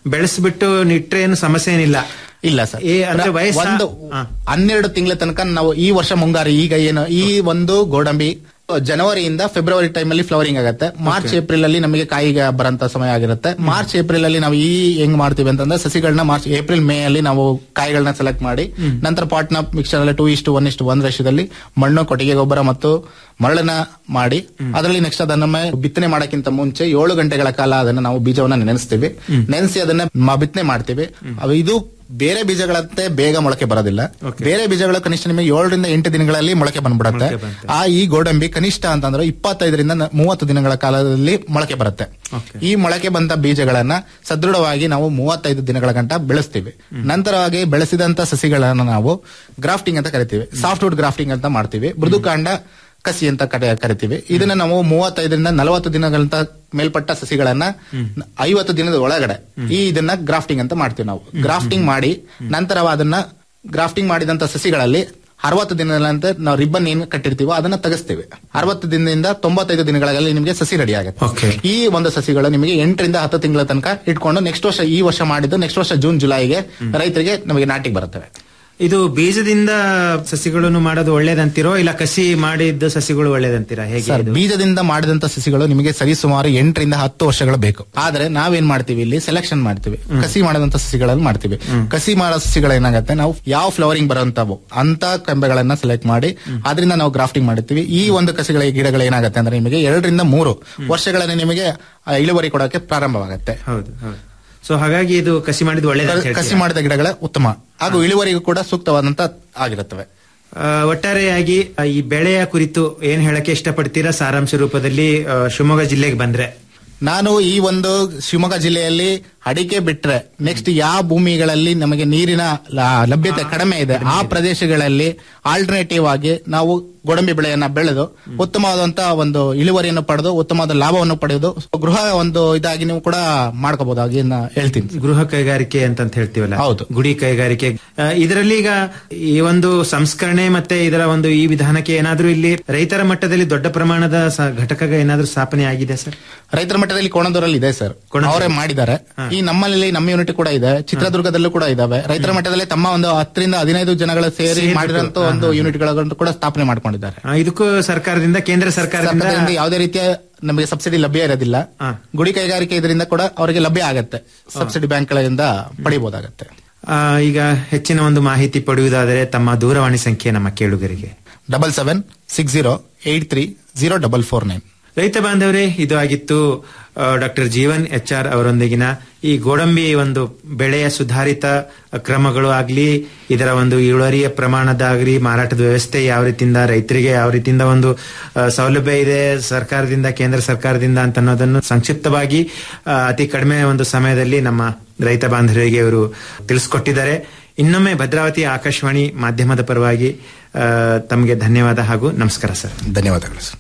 ಬೆಳೆಸ್ಬಿಟ್ಟು ನಿಟ್ರೆ ಏನು ಸಮಸ್ಯೆ ಏನಿಲ್ಲ ಇಲ್ಲ ಸರ್ ಏ, ಅಂದ್ರೆ ವಯಸ್ಸ ಒಂದು ಹನ್ನೆರಡು ತಿಂಗಳ ತನಕ ನಾವು ಈ ವರ್ಷ ಮುಂಗಾರು ಈಗ ಏನು ಈ ಒಂದು ಗೋಡಂಬಿ ಜನವರಿಯಿಂದ ಫೆಬ್ರವರಿ ಟೈಮ್ ಅಲ್ಲಿ ಫ್ಲವರಿಂಗ್ ಆಗುತ್ತೆ ಮಾರ್ಚ್ ಏಪ್ರಿಲ್ ಅಲ್ಲಿ ನಮಗೆ ಕಾಯಿಗೆ ಬರಂತ ಸಮಯ ಆಗಿರುತ್ತೆ ಮಾರ್ಚ್ ಏಪ್ರಿಲ್ ಅಲ್ಲಿ ನಾವು ಈ ಹೆಂಗ್ ಮಾಡ್ತೀವಿ ಅಂತಂದ್ರೆ ಸಸಿಗಳನ್ನ ಮಾರ್ಚ್ ಏಪ್ರಿಲ್ ಮೇ ಅಲ್ಲಿ ನಾವು ಕಾಯಿಗಳನ್ನ ಸೆಲೆಕ್ಟ್ ಮಾಡಿ ನಂತರ ಪಾಟ್ನ ಮಿಕ್ಸರ್ ಅಲ್ಲಿ ಟೂ ಇಷ್ಟು ಒನ್ ಇಷ್ಟು ಒಂದ್ ರಶದಲ್ಲಿ ಮಣ್ಣು ಕೊಟ್ಟಿಗೆ ಗೊಬ್ಬರ ಮತ್ತು ಮರಳನ್ನ ಮಾಡಿ ಅದರಲ್ಲಿ ನೆಕ್ಸ್ಟ್ ಅದನ್ನ ಮ- ಬಿತ್ತನೆ ಮಾಡಕ್ಕಿಂತ ಮುಂಚೆ ಏಳು ಗಂಟೆಗಳ ಕಾಲ ಅದನ್ನ ನಾವು ಬೀಜವನ್ನ ನೆನೆಸ್ತೀವಿ ನೆನೆಸಿ ಅದನ್ನ ಮ- ಬಿತ್ತನೆ ಮಾಡ್ತೀವಿ ಅವು ಇದು ಬೇರೆ ಬೀಜಗಳಂತೆ ಬೇಗ ಮೊಳಕೆ ಬರೋದಿಲ್ಲ ಬೇರೆ ಬೀಜಗಳು ಕನಿಷ್ಠ ನಿಮಗೆ ಏಳರಿಂದ ಎಂಟು ದಿನಗಳಲ್ಲಿ ಮೊಳಕೆ ಬಂದ್ಬಿಡುತ್ತೆ ಆ ಈ ಗೋಡಂಬಿ ಕನಿಷ್ಠ ಅಂತಂದ್ರೆ ಇಪ್ಪತ್ತೈದರಿಂದ ನ- ಮೂವತ್ತು ದಿನಗಳ ಕಾಲದಲ್ಲಿ ಮೊಳಕೆ ಬರುತ್ತೆ ಈ ಮೊಳಕೆ ಬಂದ ಬೀಜಗಳನ್ನ ಸದೃಢವಾಗಿ ನಾವು ಮೂವತ್ತೈದು ದಿನಗಳ ಗಂಟ ಬೆಳೆಸ್ತೀವಿ ನಂತರವಾಗಿ ಬೆಳೆಸಿದಂತ ಸಸಿಗಳನ್ನ ನಾವು ಗ್ರಾಫ್ಟಿಂಗ್ ಅಂತ ಕರಿತೀವಿ ಸಾಫ್ಟ್ವುಡ್ ಗ್ರಾಫ್ಟಿಂಗ್ ಅಂತ ಮಾಡ್ತೀವಿ ಮೃದುಕಾಂಡ ಕಸಿ ಅಂತ ಕರೆ- ಕರಿತೀವಿ ಇದನ್ನ ನಾವು ಮೂವತ್ತೈದರಿಂದ ನಲವತ್ತು ದಿನಗಳಂತ ಮೇಲ್ಪಟ್ಟ ಸಸಿಗಳನ್ನ ಐವತ್ತು ದಿನದ ಒಳಗಡೆ ಈ ಇದನ್ನ ಗ್ರಾಫ್ಟಿಂಗ್ ಅಂತ ಮಾಡ್ತೀವಿ ನಾವು ಗ್ರಾಫ್ಟಿಂಗ್ ಮಾಡಿ ನಂತರ ಅದನ್ನ ಗ್ರಾಫ್ಟಿಂಗ್ ಮಾಡಿದಂತ ಸಸಿಗಳಲ್ಲಿ ಅರವತ್ತು ದಿನಗಳಂತೆ ನಾವು ರಿಬ್ಬನ್ ಏನ್ ಕಟ್ಟಿರ್ತೀವೋ ಅದನ್ನ ತೆಗೆಸ್ತೀವಿ ಅರವತ್ತು ದಿನದಿಂದ ತೊಂಬತ್ತೈದು ದಿನಗಳಲ್ಲಿ ನಿಮಗೆ ಸಸಿ ರೆಡಿ ಆಗುತ್ತೆ ಈ ಒಂದು ಸಸಿಗಳು ನಿಮಗೆ ಎಂಟರಿಂದ ಹತ್ತು ತಿಂಗಳ ತನಕ ಇಟ್ಕೊಂಡು ನೆಕ್ಸ್ಟ್ ವರ್ಷ ಈ ವರ್ಷ ಮಾಡಿದ್ದು ನೆಕ್ಸ್ಟ್ ವರ್ಷ ಜೂನ್ ಜುಲೈಗೆ ರೈತರಿಗೆ ನಮಗೆ ನಾಟಿಗೆ ಬರುತ್ತವೆ ಇದು ಬೀಜದಿಂದ ಸಸಿಗಳನ್ನು ಮಾಡೋದು ಒಳ್ಳೇದಂತೀರೋ ಇಲ್ಲ ಕಸಿ ಮಾಡಿದ್ದ ಸಸಿಗಳು ಒಳ್ಳೇದಂತೀರಾ ಹೇಗೆ ಸರ್ ಇದು? ಬೀಜದಿಂದ ಮಾಡಿದಂತ ಸಸಿಗಳು ನಿಮಗೆ ಸರಿಸುಮಾರು ಎಂಟರಿಂದ ಹತ್ತು ವರ್ಷಗಳು ಬೇಕು ಆದ್ರೆ ನಾವೇನ್ ಮಾಡ್ತೀವಿ ಇಲ್ಲಿ ಸೆಲೆಕ್ಷನ್ ಮಾಡ್ತೀವಿ ಕಸಿ ಮಾಡಿದಂತ ಸಸಿಗಳಲ್ಲಿ ಮಾಡ್ತೀವಿ ಕಸಿ ಮಾಡೋ ಸಸಿಗಳು ಏನಾಗುತ್ತೆ ನಾವು ಯಾವ ಫ್ಲವರಿಂಗ್ ಬರುವಂತವು ಅಂತ ಕಂಬೆಗಳನ್ನ ಸೆಲೆಕ್ಟ್ ಮಾಡಿ ಅದರಿಂದ ನಾವು ಗ್ರಾಫ್ಟಿಂಗ್ ಮಾಡುತ್ತೀವಿ ಈ ಒಂದು ಕಸಿಗಳ ಗಿಡಗಳು ಏನಾಗುತ್ತೆ ಅಂದ್ರೆ ನಿಮಗೆ ಎರಡರಿಂದ ಮೂರು ವರ್ಷಗಳಲ್ಲಿ ನಿಮಗೆ ಆ, ಇಳುವರಿ ಕೊಡೋಕೆ ಪ್ರಾರಂಭವಾಗುತ್ತೆ ಹೌದು ಹೌದು ಸೊ ಹಾಗಾಗಿ ಇದು ಕಸಿ ಮಾಡಿದ್ದು ಒಳ್ಳೇದಂತ ಕಸಿ ಮಾಡಿದ ಗಿಡಗಳ ಉತ್ತಮ ಹಾಗೂ ಇಳುವರಿಗೂ ಕೂಡ ಸೂಕ್ತವಾದಂತ ಆಗಿರುತ್ತವೆ ಆ, ಒಟ್ಟಾರೆಯಾಗಿ ಆ, ಈ ಬೆಳೆಯ ಕುರಿತು ಏನ್ ಹೇಳಕ್ಕೆ ಇಷ್ಟಪಡ್ತೀರಾ ಸಾರಾಂಶ ರೂಪದಲ್ಲಿ ಆ, ಶಿವಮೊಗ್ಗ ಜಿಲ್ಲೆಗೆ ಬಂದ್ರೆ ನಾನು ಈ ಒಂದು ಶಿವಮೊಗ್ಗ ಜಿಲ್ಲೆಯಲ್ಲಿ ಅಡಿಕೆ ಬಿಟ್ರೆ ನೆಕ್ಸ್ಟ್ ಯಾವ ಭೂಮಿಗಳಲ್ಲಿ ನಮಗೆ ನೀರಿನ ಲ- ಲಭ್ಯತೆ ಕಡಿಮೆ ಇದೆ ಆ ಪ್ರದೇಶಗಳಲ್ಲಿ ಆಲ್ಟರ್ನೇಟಿವ್ ಆಗಿ ನಾವು ಗೋಡಂಬಿ ಬೆಳೆಯನ್ನ ಬೆಳೆದು ಉತ್ತಮವಾದಂತಹ ಒಂದು ಇಳುವರಿಯನ್ನು ಪಡೆದು ಉತ್ತಮವಾದ ಲಾಭವನ್ನು ಪಡೆದು ಗೃಹ ಒಂದು ಇದಾಗಿ ನೀವು ಕೂಡ ಮಾಡ್ಕೋಬಹುದಾಗಿ ನಾ ಹೇಳ್ತೀನಿ ಗೃಹ ಕೈಗಾರಿಕೆ ಅಂತ ಹೇಳ್ತೀವಲ್ಲ ಹೌದು. ಗುಡಿ ಕೈಗಾರಿಕೆ ಆ, ಇದರಲ್ಲಿ ಈಗ ಈ ಒಂದು ಸಂಸ್ಕರಣೆ ಮತ್ತೆ ಇದರ ಒಂದು ಈ ವಿಧಾನಕ್ಕೆ ಏನಾದ್ರೂ ಇಲ್ಲಿ ರೈತರ ಮಟ್ಟದಲ್ಲಿ ದೊಡ್ಡ ಪ್ರಮಾಣದ ಸ- ಘಟಕ ಏನಾದ್ರೂ ಸ್ಥಾಪನೆ ಆಗಿದೆ ಸರ್ ರೈತರ ಮಟ್ಟದಲ್ಲಿ ಕೋಣದೂರಲ್ಲಿ ಇದೆ ಸರ್ ಅವರೇ ಮಾಡಿದ್ದಾರೆ ಈ ನಮ್ಮಲ್ಲಿ ನಮ್ಮ ಯೂನಿಟ್ ಕೂಡ ಇದೆ ಚಿತ್ರದುರ್ಗದಲ್ಲೂ ಕೂಡ ಇದಾವೆ ರೈತರ ಮಟ್ಟದಲ್ಲಿ ತಮ್ಮ ಒಂದು ಹತ್ತರಿಂದ ಹದಿನೈದು ಜನಗಳು ಸೇರಿ ಸೇರ್ಬಿಟ್ಟು, ಮಾಡಿರೋಂತ ಹಾ, ಒಂದು ಹಾ. ಯೂನಿಟ್ ಗಳನ್ನು ಕೂಡ ಸ್ಥಾಪನೆ ಮಾಡ್ಕೊಂಡಿದ್ದಾರೆ ಆ, ಇದಕ್ಕೂ ಸರ್ಕಾರದಿಂದ ಕೇಂದ್ರ ಸರ್ಕಾರದಿಂದ ಸರ್ಕಾರದಿಂದ ಯಾವುದೇ ರೀತಿಯ ನಮಗೆ ಸಬ್ಸಿಡಿ ಲಭ್ಯ ಇರೋದಿಲ್ಲ ಗುಡಿ ಕೈಗಾರಿಕೆ ಇದರಿಂದ ಕೂಡ ಅವರಿಗೆ ಲಭ್ಯ ಆಗತ್ತೆ ಸಬ್ಸಿಡಿ ಬ್ಯಾಂಕ್ಗಳಿಂದ ಪಡಿಬಹುದಾಗತ್ತೆ ಆ, ಈಗ ಹೆಚ್ಚಿನ ಒಂದು ಮಾಹಿತಿ ಪಡೆಯುವುದಾದರೆ ತಮ್ಮ ದೂರವಾಣಿ ಸಂಖ್ಯೆ ನಮ್ಮ ಕೇಳುಗರಿಗೆ double seven six zero eight three zero double four nine ರೈತ ಬಾಂಧವರೇ ಇದು ಆಗಿತ್ತು ಡಾಕ್ಟರ್ ಜೀವನ್ ಎಚ್ ಆರ್ ಅವರೊಂದಿಗಿನ ಈ ಗೋಡಂಬಿ ಒಂದು ಬೆಳೆಯ ಸುಧಾರಿತ ಕ್ರಮಗಳು ಆಗ್ಲಿ ಇದರ ಒಂದು ಇಳುವರಿಯ ಪ್ರಮಾಣದಾಗ್ಲಿ ಮಾರಾಟದ ವ್ಯವಸ್ಥೆ ಯಾವ ರೀತಿಯಿಂದ ರೈತರಿಗೆ ಯಾವ ರೀತಿಯಿಂದ ಒಂದು ಆ, ಸೌಲಭ್ಯ ಇದೆ ಸರ್ಕಾರದಿಂದ ಕೇಂದ್ರ ಸರ್ಕಾರದಿಂದ ಅಂತ ಅನ್ನೋದನ್ನು ಸಂಕ್ಷಿಪ್ತವಾಗಿ ಆ, ಅತಿ ಕಡಿಮೆ ಒಂದು ಸಮಯದಲ್ಲಿ ನಮ್ಮ ರೈತ ಬಾಂಧವರಿಗೆ ಇವರು ತಿಳಿಸ್ಕೊಟ್ಟಿದ್ದಾರೆ ಇನ್ನೊಮ್ಮೆ ಭದ್ರಾವತಿ ಆಕಾಶವಾಣಿ ಮಾಧ್ಯಮದ ಪರವಾಗಿ ಆ, ತಮಗೆ ಧನ್ಯವಾದ ಹಾಗೂ ನಮಸ್ಕಾರ ಸರ್ ಧನ್ಯವಾದಗಳು ಸರ್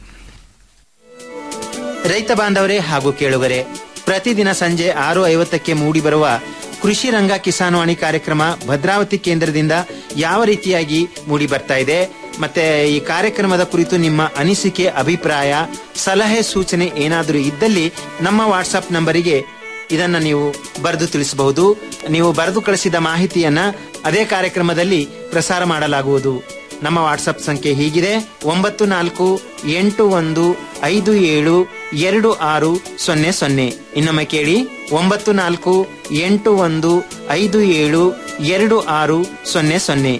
ರೈತ ಬಾಂಧವರೇ ಹಾಗೂ ಕೇಳುಗರೆ ಪ್ರತಿದಿನ ಸಂಜೆ ಆರು ಐವತ್ತಕ್ಕೆ ಮೂಡಿಬರುವ ಕೃಷಿ ರಂಗ ಕಿಸಾನ್ವಾಣಿ ಕಾರ್ಯಕ್ರಮ ಭದ್ರಾವತಿ ಕೇಂದ್ರದಿಂದ ಯಾವ ರೀತಿಯಾಗಿ ಮೂಡಿ ಬರ್ತಾ ಇದೆ ಮತ್ತೆ ಈ ಕಾರ್ಯಕ್ರಮದ ಕುರಿತು ನಿಮ್ಮ ಅನಿಸಿಕೆ ಅಭಿಪ್ರಾಯ ಸಲಹೆ ಸೂಚನೆ ಏನಾದರೂ ಇದ್ದಲ್ಲಿ ನಮ್ಮ ವಾಟ್ಸ್ಆಪ್ ನಂಬರಿಗೆ ಇದನ್ನ ನೀವು ಬರೆದು ತಿಳಿಸಬಹುದು ನೀವು ಬರೆದು ಕಳಿಸಿದ ಮಾಹಿತಿಯನ್ನ ಅದೇ ಕಾರ್ಯಕ್ರಮದಲ್ಲಿ ಪ್ರಸಾರ ಮಾಡಲಾಗುವುದು ನಮ್ಮ ವಾಟ್ಸಪ್ ಸಂಖ್ಯೆ ಹೀಗಿದೆ ಒಂಬತ್ತು ನಾಲ್ಕು ಎಂಟು ಒಂದು ಐದು ಏಳು ಎರಡು ಆರು ಸೊನ್ನೆ ಸೊನ್ನೆ ಇನ್ನೊಮ್ಮೆ ಕೇಳಿ ಒಂಬತ್ತು ನಾಲ್ಕು ಎಂಟು ಒಂದು ಐದು ಏಳು ಎರಡು ಆರು ಸೊನ್ನೆ ಸೊನ್ನೆ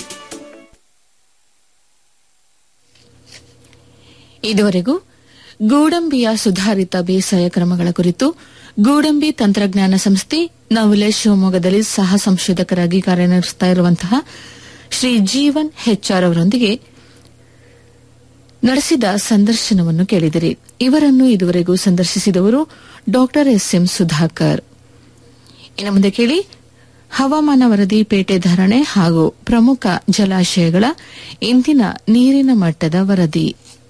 ಇದುವರೆಗೂ ಗೋಡಂಬಿಯ ಸುಧಾರಿತ ಬೇಸಾಯ ಕ್ರಮಗಳ ಕುರಿತು ಗೋಡಂಬಿ ತಂತ್ರಜ್ಞಾನ ಸಂಸ್ಥೆ ನವಲೆ ಶಿವಮೊಗ್ಗದಲ್ಲಿ ಸಹ ಸಂಶೋಧಕರಾಗಿ ಕಾರ್ಯನಿರ್ವಹಿಸುತ್ತಾ ಇರುವಂತಹ ಶ್ರೀ ಜೀವನ್ ಹೆಚ್ಆರ್ ಅವರೊಂದಿಗೆ ನಡೆಸಿದ ಸಂದರ್ಶನವನ್ನು ಕೇಳಿದಿರಿ ಇವರನ್ನು ಇದುವರೆಗೂ ಸಂದರ್ಶಿಸಿದವರು ಡಾಕ್ಟರ್ ಎಸ್ ಎಂ ಸುಧಾಕರ್ ಇನ್ನು ಮುಂದೆ ಕೇಳಿ ಹವಾಮಾನ ವರದಿ ಪೇಟೆ ಧಾರಣೆ ಹಾಗೂ ಪ್ರಮುಖ ಜಲಾಶಯಗಳ ಇಂದಿನ ನೀರಿನ ಮಟ್ಟದ ವರದಿ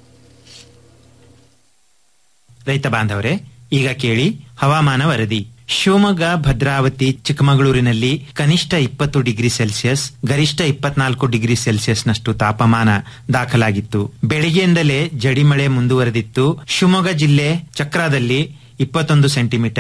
ರೈತ ಬಾಂಧವರೇ ಈಗ ಕೇಳಿ ಹವಾಮಾನ ವರದಿ ಶಿವಮೊಗ್ಗ ಭದ್ರಾವತಿ ಚಿಕ್ಕಮಗಳೂರಿನಲ್ಲಿ ಕನಿಷ್ಠ ಇಪ್ಪತ್ತು ಡಿಗ್ರಿ ಸೆಲ್ಸಿಯಸ್ ಗರಿಷ್ಠ ಇಪ್ಪತ್ನಾಲ್ಕು ಡಿಗ್ರಿ ಸೆಲ್ಸಿಯಸ್ನಷ್ಟು ತಾಪಮಾನ ದಾಖಲಾಗಿತ್ತು ಬೆಳಗ್ಗೆಯಿಂದಲೇ ಜಡಿಮಳೆ ಮುಂದುವರೆದಿತ್ತು ಶಿವಮೊಗ್ಗ ಜಿಲ್ಲೆ ಚಕ್ರಾದಲ್ಲಿ ಇಪ್ಪತ್ತೊಂದು ಸೆಂಟಿಮೀಟರ್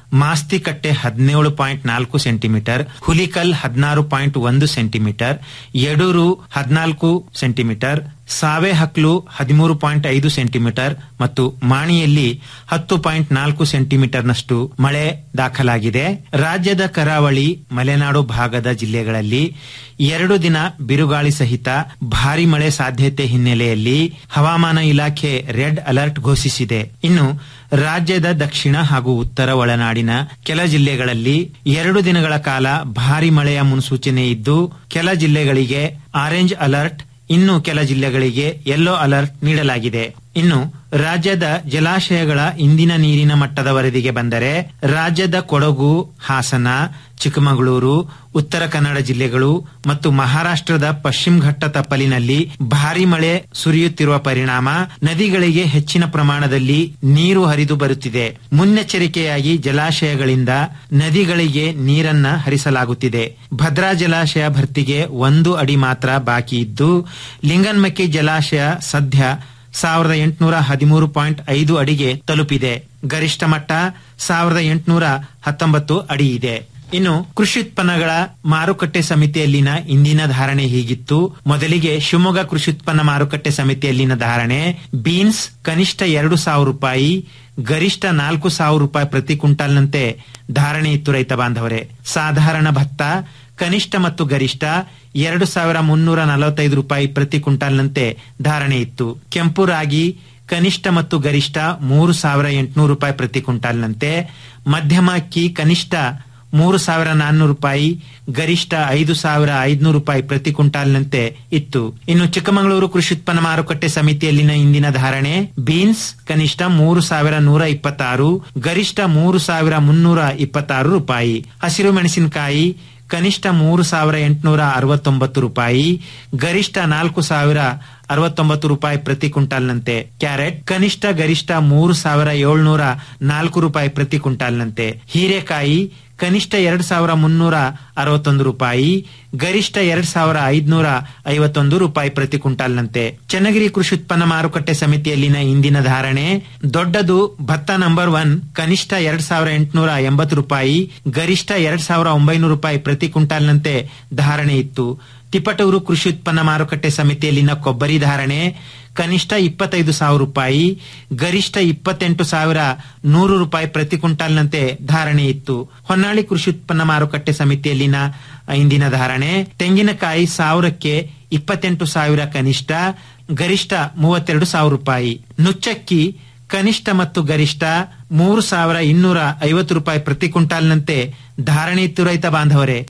ಮಾಸ್ತಿಕಟ್ಟೆ ಹದಿನೇಳು ಪಾಯಿಂಟ್ ನಾಲ್ಕು ಸೆಂಟಿಮೀಟರ್ ಹುಲಿಕಲ್ ಹದಿನಾರು ಪಾಯಿಂಟ್ ಒಂದು ಸೆಂಟಿಮೀಟರ್ ಯಡೂರು ಹದಿನಾಲ್ಕು ಸೆಂಟಿಮೀಟರ್ ಸಾವೆಹಕ್ಲು ಹದಿಮೂರು ಪಾಯಿಂಟ್ ಐದು ಸೆಂಟಿಮೀಟರ್ ಮತ್ತು ಮಾಣಿಯಲ್ಲಿ ಹತ್ತು ಪಾಯಿಂಟ್ ನಾಲ್ಕು ಸೆಂಟಿಮೀಟರ್ನಷ್ಟು ಮಳೆ ದಾಖಲಾಗಿದೆ ರಾಜ್ಯದ ಕರಾವಳಿ ಮಲೆನಾಡು ಭಾಗದ ಜಿಲ್ಲೆಗಳಲ್ಲಿ ಎರಡು ದಿನ ಬಿರುಗಾಳಿ ಸಹಿತ ಭಾರಿ ಮಳೆ ಸಾಧ್ಯತೆ ಹಿನ್ನೆಲೆಯಲ್ಲಿ ಹವಾಮಾನ ಇಲಾಖೆ ರೆಡ್ ಅಲರ್ಟ್ ಘೋಷಿಸಿದೆ ಇನ್ನು ರಾಜ್ಯದ ದಕ್ಷಿಣ ಹಾಗೂ ಉತ್ತರ ಒಳನಾಡಿನ ಕೆಲ ಜಿಲ್ಲೆಗಳಲ್ಲಿ ಎರಡು ದಿನಗಳ ಕಾಲ ಭಾರಿ ಮಳೆಯ ಮುನ್ಸೂಚನೆ ಇದ್ದು ಕೆಲ ಜಿಲ್ಲೆಗಳಿಗೆ ಆರೆಂಜ್ ಅಲರ್ಟ್ ಇನ್ನು ಕೆಲ ಜಿಲ್ಲೆಗಳಿಗೆ ಯೆಲ್ಲೋ ಅಲರ್ಟ್ ನೀಡಲಾಗಿದೆ ಇನ್ನು ರಾಜ್ಯದ ಜಲಾಶಯಗಳ ಇಂದಿನ ನೀರಿನ ಮಟ್ಟದ ವರದಿಗೆ ಬಂದರೆ ರಾಜ್ಯದ ಕೊಡಗು ಹಾಸನ ಚಿಕ್ಕಮಗಳೂರು ಉತ್ತರ ಕನ್ನಡ ಜಿಲ್ಲೆಗಳು ಮತ್ತು ಮಹಾರಾಷ್ಟ್ರದ ಪಶ್ಚಿಮ ಘಟ್ಟ ತಪ್ಪಲಿನಲ್ಲಿ ಭಾರಿ ಮಳೆ ಸುರಿಯುತ್ತಿರುವ ಪರಿಣಾಮ ನದಿಗಳಿಗೆ ಹೆಚ್ಚಿನ ಪ್ರಮಾಣದಲ್ಲಿ ನೀರು ಹರಿದು ಬರುತ್ತಿದೆ ಮುನ್ನೆಚ್ಚರಿಕೆಯಾಗಿ ಜಲಾಶಯಗಳಿಂದ ನದಿಗಳಿಗೆ ನೀರನ್ನ ಹರಿಸಲಾಗುತ್ತಿದೆ ಭದ್ರಾ ಜಲಾಶಯ ಭರ್ತಿಗೆ ಒಂದು ಅಡಿ ಮಾತ್ರ ಬಾಕಿ ಇದ್ದು ಲಿಂಗನ್ಮಕ್ಕಿ ಜಲಾಶಯ ಸದ್ಯ ಸಾವಿರದ ಎಂಟುನೂರ ಹದಿಮೂರು ಪಾಯಿಂಟ್ ಐದು ಅಡಿಗೆ ತಲುಪಿದೆ ಗರಿಷ್ಠ ಮಟ್ಟ ಸಾವಿರದ ಎಂಟುನೂರ ಹತ್ತೊಂಬತ್ತು ಅಡಿ ಇದೆ ಇನ್ನು ಕೃಷಿ ಉತ್ಪನ್ನಗಳ ಮಾರುಕಟ್ಟೆ ಸಮಿತಿಯಲ್ಲಿನ ಇಂದಿನ ಧಾರಣೆ ಹೀಗಿತ್ತು ಮೊದಲಿಗೆ ಶಿವಮೊಗ್ಗ ಕೃಷಿ ಉತ್ಪನ್ನ ಮಾರುಕಟ್ಟೆ ಸಮಿತಿಯಲ್ಲಿನ ಧಾರಣೆ ಬೀನ್ಸ್ ಕನಿಷ್ಠ ಎರಡು ಸಾವಿರ ರೂಪಾಯಿ ಗರಿಷ್ಠ ನಾಲ್ಕು ಸಾವಿರ ರೂಪಾಯಿ ಪ್ರತಿ ಕ್ವಿಂಟಾಲ್ನಂತೆ ಧಾರಣೆ ಇತ್ತು ರೈತ ಬಾಂಧವರೇ ಸಾಧಾರಣ ಭತ್ತ ಕನಿಷ್ಠ ಮತ್ತು ಗರಿಷ್ಠ ಎರಡು ಸಾವಿರ ಮುನ್ನೂರ ನಲವತ್ತೈದು ರೂಪಾಯಿ ಪ್ರತಿ ಕ್ವಿಂಟಾಲ್ನಂತೆ ಧಾರಣೆ ಇತ್ತು ಕೆಂಪು ರಾಗಿ ಕನಿಷ್ಠ ಮತ್ತು ಗರಿಷ್ಠ ಮೂರು ಸಾವಿರ ಎಂಟುನೂರು ರೂಪಾಯಿ ಪ್ರತಿ ಕ್ವಿಂಟಾಲ್ನಂತೆ ಮಧ್ಯಮ ಅಕ್ಕಿ ಕನಿಷ್ಠ ಮೂರು ಸಾವಿರ ನಾನ್ನೂರು ರೂಪಾಯಿ ಗರಿಷ್ಠ ಐದು ಸಾವಿರ ಐದುನೂರು ರೂಪಾಯಿ ಪ್ರತಿ ಕ್ವಿಂಟಾಲ್ನಂತೆ ಇತ್ತು ಇನ್ನು ಚಿಕ್ಕಮಗಳೂರು ಕೃಷಿ ಉತ್ಪನ್ನ ಮಾರುಕಟ್ಟೆ ಸಮಿತಿಯಲ್ಲಿನ ಇಂದಿನ ಧಾರಣೆ ಬೀನ್ಸ್ ಕನಿಷ್ಠ ಮೂರು ಸಾವಿರ ನೂರ ಇಪ್ಪತ್ತಾರು ಗರಿಷ್ಠ ಮೂರು ಸಾವಿರ ಮುನ್ನೂರ ಇಪ್ಪತ್ತಾರು ರೂಪಾಯಿ ಹಸಿರು ಮೆಣಸಿನಕಾಯಿ ಕನಿಷ್ಠ ಮೂರು ಸಾವಿರ ಎಂಟುನೂರ ಅರವತ್ತೊಂಬತ್ತು ರೂಪಾಯಿ ಗರಿಷ್ಠ ನಾಲ್ಕು ಸಾವಿರ ಅರವತ್ತೊಂಬತ್ತು ರೂಪಾಯಿ ಪ್ರತಿ ಕ್ವಿಂಟಾಲ್ನಂತೆ ಕ್ಯಾರೆಟ್ ಕನಿಷ್ಠ ಗರಿಷ್ಠ ಮೂರು ಸಾವಿರ ಏಳ್ನೂರ ನಾಲ್ಕು ರೂಪಾಯಿ ಪ್ರತಿ ಕ್ವಿಂಟಾಲ್ನಂತೆ ಹೀರೆಕಾಯಿ ಕನಿಷ್ಠ ಎರಡ್ ಸಾವಿರ ಮುನ್ನೂರ ಅರವತ್ತೊಂದು ರೂಪಾಯಿ ಗರಿಷ್ಠ ಎರಡ್ ಸಾವಿರ ಐದುನೂರ ಐವತ್ತೊಂದು ರೂಪಾಯಿ ಪ್ರತಿ ಕ್ವಿಂಟಾಲ್ನಂತೆ ಚನ್ನಗಿರಿ ಕೃಷಿ ಉತ್ಪನ್ನ ಮಾರುಕಟ್ಟೆ ಸಮಿತಿಯಲ್ಲಿನ ಇಂದಿನ ಧಾರಣೆ ದೊಡ್ಡದು ಭತ್ತ ನಂಬರ್ ಒನ್ ಕನಿಷ್ಠ ಎರಡ್ ಸಾವಿರ ಎಂಟುನೂರ ಎಂಬತ್ತು ರೂಪಾಯಿ ಗರಿಷ್ಠ ಎರಡ್ ಸಾವಿರ ಒಂಬೈನೂರು ರೂಪಾಯಿ ಪ್ರತಿ ಕ್ವಿಂಟಾಲ್ನಂತೆ ಧಾರಣೆ ಇತ್ತು ತಿಪಟೂರು ಕೃಷಿ ಉತ್ಪನ್ನ ಮಾರುಕಟ್ಟೆ ಸಮಿತಿಯಲ್ಲಿನ ಕೊಬ್ಬರಿ ಧಾರಣೆ ಕನಿಷ್ಠ ಇಪ್ಪತ್ತೈದು ಸಾವಿರ ರೂಪಾಯಿ ಗರಿಷ್ಠ ಇಪ್ಪತ್ತೆಂಟು ಸಾವಿರ ನೂರು ರೂಪಾಯಿ ಪ್ರತಿ ಕ್ವಿಂಟಾಲ್ನಂತೆ ಧಾರಣೆ ಇತ್ತು ಹೊನ್ನಾಳಿ ಕೃಷಿ ಉತ್ಪನ್ನ ಮಾರುಕಟ್ಟೆ ಸಮಿತಿಯಲ್ಲಿನ ಇಂದಿನ ಧಾರಣೆ ತೆಂಗಿನಕಾಯಿ ಸಾವಿರಕ್ಕೆ ಇಪ್ಪತ್ತೆಂಟು ಸಾವಿರ ಕನಿಷ್ಠ ಗರಿಷ್ಠ ಮೂವತ್ತೆರಡು ಸಾವಿರ ರೂಪಾಯಿ ನುಚ್ಚಕ್ಕಿ ಕನಿಷ್ಠ ಮತ್ತು ಗರಿಷ್ಠ ಮೂರು ಸಾವಿರ ಇನ್ನೂರ ಐವತ್ತು ರೂಪಾಯಿ ಪ್ರತಿ ಕ್ವಿಂಟಾಲ್ನಂತೆ ಧಾರಣೆ ಇತ್ತು ರೈತ ಬಾಂಧವರೇ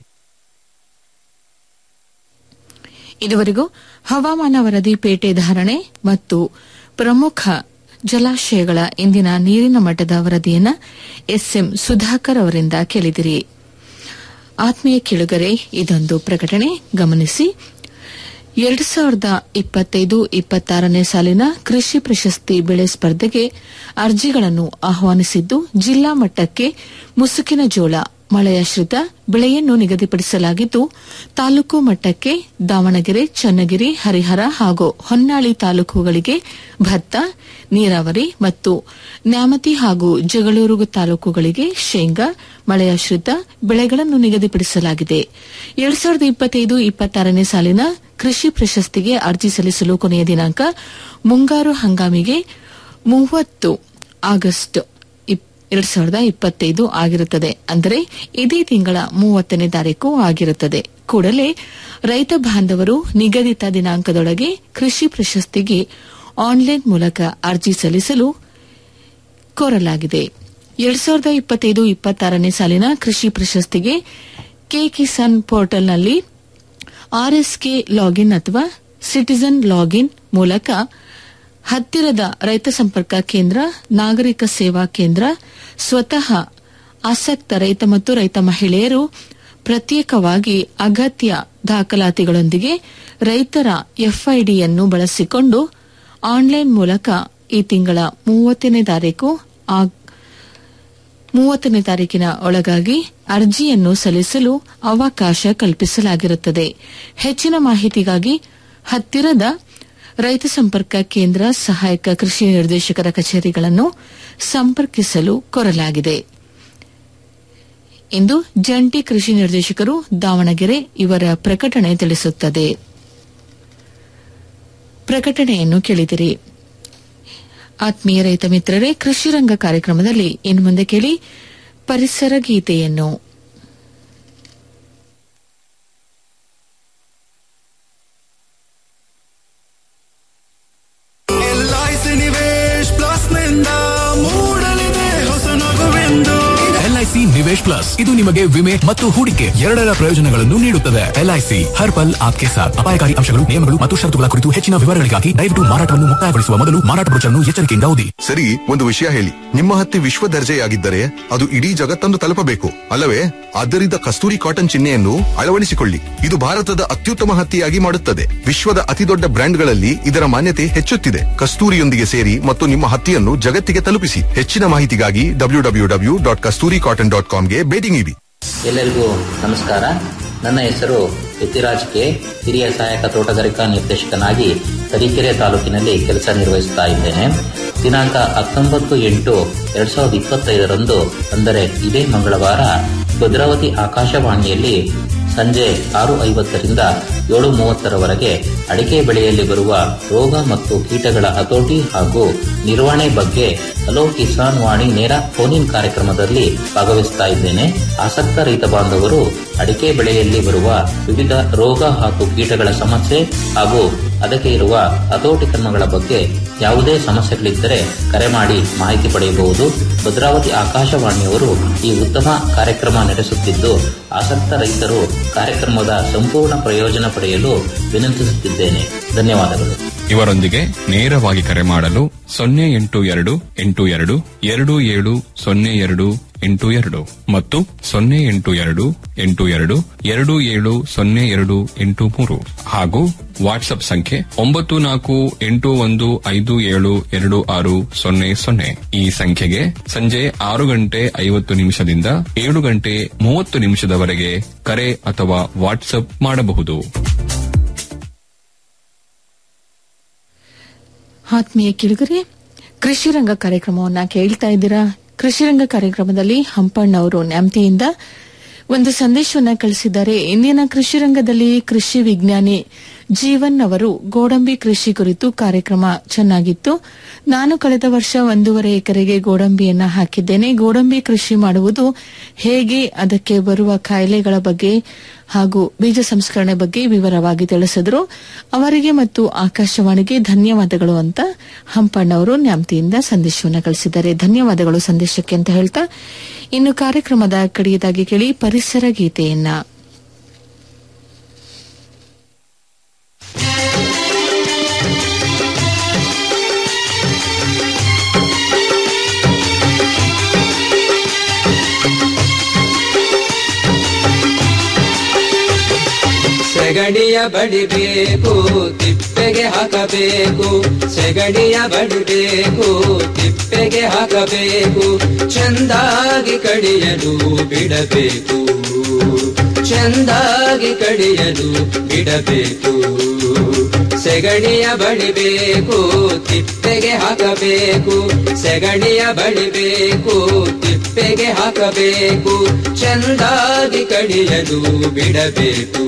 ಇದುವರೆಗೂ ಹವಾಮಾನ ವರದಿ ಪೇಟೆ ಧಾರಣೆ ಮತ್ತು ಪ್ರಮುಖ ಜಲಾಶಯಗಳ ಇಂದಿನ ನೀರಿನ ಮಟ್ಟದ ವರದಿಯನ್ನ ಎಸ್ಎಂ ಸುಧಾಕರ್ ಅವರಿಂದ ಕೇಳಿದಿರಿ ಆತ್ಮೀಯ ಕೇಳುಗರೆ ಇದೊಂದು ಪ್ರಕಟಣೆ ಗಮನಿಸಿ ಎರಡು ಸಾವಿರದ ಇಪ್ಪತ್ತೈದು ಇಪ್ಪತ್ತಾರನೇ ಸಾಲಿನ ಕೃಷಿ ಪ್ರಶಸ್ತಿ ಬೆಳೆ ಸ್ಪರ್ಧೆಗೆ ಅರ್ಜಿಗಳನ್ನು ಆಹ್ವಾನಿಸಿದ್ದು ಜಿಲ್ಲಾ ಮಟ್ಟಕ್ಕೆ ಮುಸುಕಿನ ಜೋಳ ಮಳೆಯಾಶ್ರಿತ ಬೆಳೆಯನ್ನು ನಿಗದಿಪಡಿಸಲಾಗಿದ್ದು ತಾಲೂಕು ಮಟ್ಟಕ್ಕೆ ದಾವಣಗೆರೆ ಚನ್ನಗಿರಿ ಹರಿಹರ ಹಾಗೂ ಹೊನ್ನಾಳಿ ತಾಲೂಕುಗಳಿಗೆ ಭತ್ತ ನೀರಾವರಿ ಮತ್ತು ನ್ಯಾಮತಿ ಹಾಗೂ ಜಗಳೂರು ತಾಲೂಕುಗಳಿಗೆ ಶೇಂಗಾ ಮಳೆಯಾಶ್ರಿತ ಬೆಳೆಗಳನ್ನು ನಿಗದಿಪಡಿಸಲಾಗಿದೆ ಎರಡ್ ಸಾವಿರದ ಇಪ್ಪತ್ತೈದು ಇಪ್ಪತ್ತಾರನೇ ಸಾಲಿನ ಕೃಷಿ ಪ್ರಶಸ್ತಿಗೆ ಅರ್ಜಿ ಸಲ್ಲಿಸಲು ಕೊನೆಯ ದಿನಾಂಕ ಮುಂಗಾರು ಹಂಗಾಮಿಗೆ ಮೂವತ್ತು ಆಗಸ್ಟ್ ಎರಡ್ ಸಾವಿರದ ಇಪ್ಪತ್ತೈದು ಆಗಿರುತ್ತದೆ ಅಂದರೆ ಇದೇ ತಿಂಗಳ ಮೂವತ್ತನೇ ತಾರೀಕು ಆಗಿರುತ್ತದೆ ಕೂಡಲೇ ರೈತ ಬಾಂಧವರು ನಿಗದಿತ ದಿನಾಂಕದೊಳಗೆ ಕೃಷಿ ಪ್ರಶಸ್ತಿಗೆ ಆನ್ಲೈನ್ ಮೂಲಕ ಅರ್ಜಿ ಸಲ್ಲಿಸಲು ಕೋರಲಾಗಿದೆ ಎರಡ್ ಸಾವಿರದ ಇಪ್ಪತ್ತೈದು ಇಪ್ಪತ್ತಾರನೇ ಸಾಲಿನ ಕೃಷಿ ಪ್ರಶಸ್ತಿಗೆ ಕೆ ಕಿಸಾನ್ ಪೋರ್ಟಲ್ನಲ್ಲಿ ಆರ್ಎಸ್ಕೆ ಲಾಗಿನ್ ಅಥವಾ ಸಿಟಿಜನ್ ಲಾಗಿನ್ ಮೂಲಕ ಹತ್ತಿರದ ರೈತ ಸಂಪರ್ಕ ಕೇಂದ್ರ ನಾಗರಿಕ ಸೇವಾ ಕೇಂದ್ರ ಸ್ವತಃ ಆಸಕ್ತ ರೈತ ಮತ್ತು ರೈತ ಮಹಿಳೆಯರು ಪ್ರತ್ಯೇಕವಾಗಿ ಅಗತ್ಯ ದಾಖಲಾತಿಗಳೊಂದಿಗೆ ರೈತರ ಎಫ್ಐಡಿಯನ್ನು ಬಳಸಿಕೊಂಡು ಆನ್ಲೈನ್ ಮೂಲಕ ಈ ತಿಂಗಳ ಮೂವತ್ತನೇ ತಾರೀಕು ಮೂವತ್ತನೇ ತಾರೀಕಿನ ಒಳಗಾಗಿ ಅರ್ಜಿಯನ್ನು ಸಲ್ಲಿಸಲು ಅವಕಾಶ ಕಲ್ಪಿಸಲಾಗಿರುತ್ತದೆ ಹೆಚ್ಚಿನ ಮಾಹಿತಿಗಾಗಿ ಹತ್ತಿರದ ರೈತ ಸಂಪರ್ಕ ಕೇಂದ್ರ ಸಹಾಯಕ ಕೃಷಿ ನಿರ್ದೇಶಕರ ಕಚೇರಿಗಳನ್ನು ಸಂಪರ್ಕಿಸಲು ಕೋರಲಾಗಿದೆ ಎಂದು ಜಂಟಿ ಕೃಷಿ ನಿರ್ದೇಶಕರು ದಾವಣಗೆರೆ ಇವರ ಪ್ರಕಟಣೆ ತಿಳಿಸುತ್ತದೆ ಪ್ರಕಟಣೆಯನ್ನು ಕೇಳಿದಿರಿ ಆತ್ಮೀಯ ರೈತ ಮಿತ್ರರೇ ಕೃಷಿ ರಂಗ ಕಾರ್ಯಕ್ರಮದಲ್ಲಿ ಇನ್ನು ಮುಂದೆ ಕೇಳಿ ಪರಿಸರ ಗೀತೆಯನ್ನು ಎಲ್ಐಸಿ ನಿವೇಶ್ ಪ್ಲಸ್ ನಿಂದ ಮೂಡಲಿದೆ ಹೊಸ ನಗುವೆಂದು ಎಲ್ಐಸಿ ನಿವೇಶ್ ಪ್ಲಸ್ ಇದು ನಿಮಗೆ ವಿಮೆ ಮತ್ತು ಹೂಡಿಕೆ ಎರಡರ ಪ್ರಯೋಜನಗಳನ್ನು ನೀಡುತ್ತದೆ ಎಲ್ಐಸಿ ಹರ್ ಪಲ್ ಆಪ್ಕೆ ಸಾಥ್ ಅಪಾಯಕಾರಿ ಅಂಶಗಳು ನಿಯಮಗಳು ಮತ್ತು ಷರತ್ತುಗಳ ಕುರಿತು ಹೆಚ್ಚಿನ ವಿವರಗಳಿಗಾಗಿ ದಯವಿಟ್ಟು ಮಾರಾಟವನ್ನು ಮುಕ್ತಾಯಗೊಳಿಸುವ ಮೊದಲು ಮಾರಾಟ ಬ್ರೋಚರ್ನ್ನು ಎಚ್ಚರಿಕೆಯಿಂದ ಓದಿ ಸರಿ ಒಂದು ವಿಷಯ ಹೇಳಿ ನಿಮ್ಮ ಹತ್ತಿ ವಿಶ್ವ ದರ್ಜೆಯಾಗಿದ್ದರೆ ಅದು ಇಡೀ ಜಗತ್ತನ್ನು ತಲುಪಬೇಕು ಅಲ್ಲವೇ ಆದ್ದರಿಂದ ಕಸ್ತೂರಿ ಕಾಟನ್ ಚಿಹ್ನೆಯನ್ನು ಅಳವಡಿಸಿಕೊಳ್ಳಿ ಇದು ಭಾರತದ ಅತ್ಯುತ್ತಮ ಹತ್ತಿಯಾಗಿ ಮಾಡುತ್ತದೆ ವಿಶ್ವದ ಅತಿದೊಡ್ಡ ಬ್ರ್ಯಾಂಡ್ಗಳಲ್ಲಿ ಇದರ ಮಾನ್ಯತೆ ಹೆಚ್ಚುತ್ತಿದೆ ಕಸ್ತೂರಿಯೊಂದಿಗೆ ಸೇರಿ ಮತ್ತು ನಿಮ್ಮ ಹತ್ತಿಯನ್ನು ಜಗತ್ತಿಗೆ ತಲುಪಿಸಿ ಹೆಚ್ಚಿನ ಮಾಹಿತಿಗಾಗಿ W W W dot Kasturi cotton dot ಕಾಮ್ಗೆ ಭೇಟಿ ನೀಡಿ ಎಲ್ಲರಿಗೂ ನಮಸ್ಕಾರ ನನ್ನ ಹೆಸರು ಯತಿರಾಜ್ ಕೆ ಹಿರಿಯ ಸಹಾಯಕ ತೋಟಗಾರಿಕಾ ನಿರ್ದೇಶಕನಾಗಿ ತರೀಕೆರೆ ತಾಲೂಕಿನಲ್ಲಿ ಕೆಲಸ ನಿರ್ವಹಿಸುತ್ತಾ ಇದ್ದೇನೆ ದಿನಾಂಕ ಹತ್ತೊಂಬತ್ತು ಎಂಟು ಎರಡ್ ಸಾವಿರದ ಇಪ್ಪತ್ತೈದರಂದು ಅಂದರೆ ಇದೇ ಮಂಗಳವಾರ ಭದ್ರಾವತಿ ಆಕಾಶವಾಣಿಯಲ್ಲಿ ಸಂಜೆ ಆರು ಐವತ್ತರಿಂದ ಏಳು ಮೂವತ್ತರವರೆಗೆ ಅಡಿಕೆ ಬೆಳೆಯಲ್ಲಿ ಬರುವ ರೋಗ ಮತ್ತು ಕೀಟಗಳ ಹತೋಟಿ ಹಾಗೂ ನಿರ್ವಹಣೆ ಬಗ್ಗೆ ಹಲೋ ಕಿಸಾನ್ ವಾಣಿ ನೇರ ಫೋನ್ ಇನ್ ಕಾರ್ಯಕ್ರಮದಲ್ಲಿ ಭಾಗವಹಿಸ್ತಾ ಇದ್ದೇನೆ ಆಸಕ್ತ ರೈತ ಬಾಂಧವರು ಅಡಿಕೆ ಬೆಳೆಯಲ್ಲಿ ಬರುವ ವಿವಿಧ ರೋಗ ಹಾಗೂ ಕೀಟಗಳ ಸಮಸ್ಯೆ ಹಾಗೂ ಅದಕ್ಕೆ ಇರುವ ಹತೋಟಿ ಕ್ರಮಗಳ ಬಗ್ಗೆ ಯಾವುದೇ ಸಮಸ್ಯೆಗಳಿದ್ದರೆ ಕರೆ ಮಾಡಿ ಮಾಹಿತಿ ಪಡೆಯಬಹುದು ಭದ್ರಾವತಿ ಆಕಾಶವಾಣಿಯವರು ಈ ಉತ್ತಮ ಕಾರ್ಯಕ್ರಮ ನಡೆಸುತ್ತಿದ್ದು ಆಸಕ್ತ ರೈತರು ಕಾರ್ಯಕ್ರಮದ ಸಂಪೂರ್ಣ ಪ್ರಯೋಜನ ಪಡೆಯಲು ವಿನಂತಿಸುತ್ತಿದ್ದೇನೆ ಧನ್ಯವಾದಗಳು ಇವರೊಂದಿಗೆ ನೇರವಾಗಿ ಕರೆ ಮಾಡಲು ಸೊನ್ನೆ ಎಂಟು ಎರಡು ಎಂಟು ಎರಡು ಎರಡು ಏಳು ಸೊನ್ನೆ ಎರಡು ಎಂಟು ಎರಡು ಮತ್ತು ಸೊನ್ನೆ ಎಂಟು ಎರಡು ಎಂಟು ಎರಡು ಎರಡು ಏಳು ಸೊನ್ನೆ ಎರಡು ಎಂಟು ಮೂರು ಹಾಗೂ ವಾಟ್ಸ್ಆಪ್ ಸಂಖ್ಯೆ ಒಂಬತ್ತು ನಾಲ್ಕು ಎಂಟು ಒಂದು ಐದು ಏಳು ಎರಡು ಆರು ಸೊನ್ನೆ ಸೊನ್ನೆ ಈ ಸಂಖ್ಯೆಗೆ ಸಂಜೆ ಆರು ಗಂಟೆ ಐವತ್ತು ನಿಮಿಷದಿಂದ ಏಳು ಗಂಟೆ ಮೂವತ್ತು ನಿಮಿಷದವರೆಗೆ ಕರೆ ಅಥವಾ ವಾಟ್ಸ್ಆಪ್ ಮಾಡಬಹುದು ಆತ್ಮೀಯ ಕಿಳುಗರೆ ಕೃಷಿ ರಂಗ ಕಾರ್ಯಕ್ರಮವನ್ನ ಕೇಳ್ತಾ ಇದ್ದೀರಾ ಕೃಷಿ ರಂಗ ಕಾರ್ಯಕ್ರಮದಲ್ಲಿ ಹಂಪಣ್ಣ ಅವರು ನ್ಯಾಮ್ತಿಯಿಂದ ಒಂದು ಸಂದೇಶವನ್ನ ಕಳಿಸಿದ್ದಾರೆ ಇಂದಿನ ಕೃಷಿ ರಂಗದಲ್ಲಿ ಕೃಷಿ ವಿಜ್ಞಾನಿ ಜೀವನ್ ಅವರು ಗೋಡಂಬಿ ಕೃಷಿ ಕುರಿತು ಕಾರ್ಯಕ್ರಮ ಚೆನ್ನಾಗಿತ್ತು ನಾನು ಕಳೆದ ವರ್ಷ ಒಂದೂವರೆ ಎಕರೆಗೆ ಗೋಡಂಬಿಯನ್ನ ಹಾಕಿದ್ದೇನೆ ಗೋಡಂಬಿ ಕೃಷಿ ಮಾಡುವುದು ಹೇಗೆ ಅದಕ್ಕೆ ಬರುವ ಕಾಯಿಲೆಗಳ ಬಗ್ಗೆ ಹಾಗೂ ಬೀಜ ಸಂಸ್ಕರಣೆ ಬಗ್ಗೆ ವಿವರವಾಗಿ ತಿಳಿಸಿದ್ರು ಅವರಿಗೆ ಮತ್ತು ಆಕಾಶವಾಣಿಗೆ ಧನ್ಯವಾದಗಳು ಅಂತ ಹಂಪಣ್ಣ ಅವರು ನ್ಯಾಮ್ತಿಯಿಂದ ಸಂದೇಶವನ್ನು ಕಳಿಸಿದ್ದಾರೆ ಧನ್ಯವಾದಗಳು ಸಂದೇಶಕ್ಕೆ ಅಂತ ಹೇಳ್ತಾ ಇನ್ನು ಕಾರ್ಯಕ್ರಮದ ಕಡೆಯದಾಗಿ ಕೇಳಿ ಪರಿಸರ ಗೀತೆಯನ್ನ ಸೆಗಡಿಯ ಬಡಿಬೇಕು ತಿಪ್ಪೆಗೆ ಹಾಕಬೇಕು ಸೆಗಡಿಯ ಬಡಿಬೇಕು ತಿಪ್ಪೆಗೆ ಹಾಕಬೇಕು ಚಂದಾಗಿ ಕಡಿಯಲು ಬಿಡಬೇಕು ಚಂದಾಗಿ ಕಡಿಯಲು ಬಿಡಬೇಕು ಸೆಗಡಿಯ ಬಡಿಬೇಕು ತಿಪ್ಪೆಗೆ ಹಾಕಬೇಕು ಸೆಗಡಿಯ ಬಡಿಬೇಕು ತಿಪ್ಪೆಗೆ ಹಾಕಬೇಕು ಚಂದಾಗಿ ಕಡಿಯಲು ಬಿಡಬೇಕು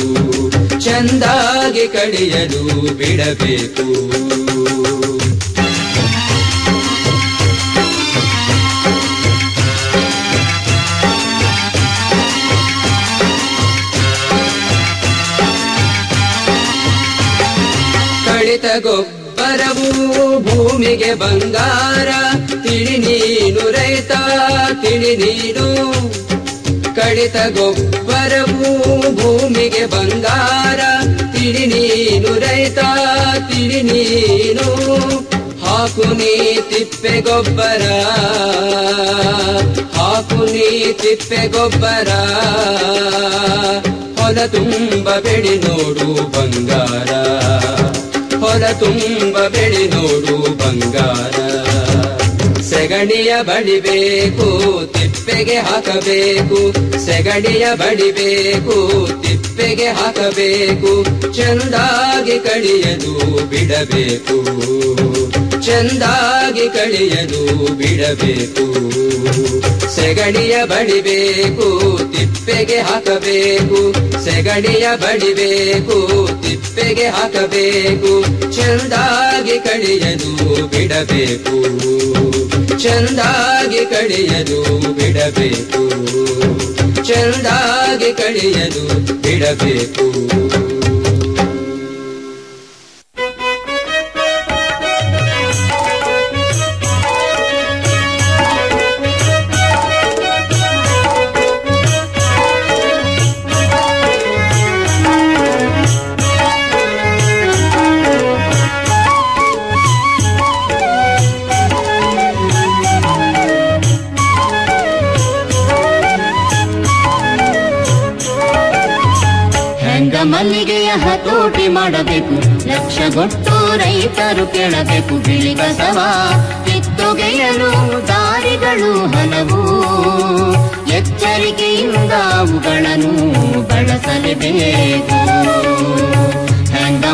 ಚಂದಾಗಿ ಕಡಿಯಲು ಬಿಡಬೇಕು ಕಳಿತ ಗೊಬ್ಬರವು ಭೂಮಿಗೆ ಬಂಗಾರ ತಿಳಿ ನೀನು ರೈತ ತಿಳಿ ನೀನು ಕಳಿತ ಗೊಬ್ಬರವು ಭೂಮಿಗೆ ಬಂಗಾರ ತಿಳಿ ನೀನು ರೈತ ತಿಳಿ ನೀನು ಹಾಕು ನೀ ತಿಪ್ಪೆ ಗೊಬ್ಬರ ಹಾಕು ನೀ ತಿಪ್ಪೆ ಗೊಬ್ಬರ ಹೊಲ ತುಂಬ ಬೆಳಿ ನೋಡು ಬಂಗಾರ ಹೊಲ ತುಂಬ ಬೆಳಿ ನೋಡು ಬಂಗಾರ ಸೆಗಣಿಯ ಬಡಿಬೇಕು ತಿಪ್ಪೆಗೆ ಹಾಕಬೇಕು ಸೆಗಣಿಯ ಬಡಿಬೇಕು ತಿಪ್ಪೆಗೆ ಹಾಕಬೇಕು ಚಂದಾಗಿ ಕಳಿಯಲು ಬಿಡಬೇಕು ಚಂದಾಗಿ ಕಳಿಯಲು ಬಿಡಬೇಕು ಸೆಗಣಿಯ ಬಡಿಬೇಕು ತಿಪ್ಪೆಗೆ ಹಾಕಬೇಕು ಸೆಗಣಿಯ ಬಡಿಬೇಕು ತಿಪ್ಪೆಗೆ ಹಾಕಬೇಕು ಚೆಂದಾಗಿ ಕಡಿಯಲು ಬಿಡಬೇಕು ಚೆಂದಾಗಿ ಕಡಿಯಲು ಬಿಡಬೇಕು ಚೆಂದಾಗಿ ಕಡಿಯಲು ಬಿಡಬೇಕು ಹೆಂಗ ಮಲ್ಲಿಗೆಯ ಹತೋಟಿ ಮಾಡಬೇಕು ಲಕ್ಷಗೊಟ್ಟು ರೈತರು ಕೇಳಬೇಕು ಬಿಳಿ ಕಸವ ಕಿತ್ತೊಗೆಯಲು ದಾರಿಗಳು ಹಲವು ಎಚ್ಚರಿಕೆಯಿಂದ ಅವುಗಳನ್ನು ಬಳಸಲೇಬೇಕು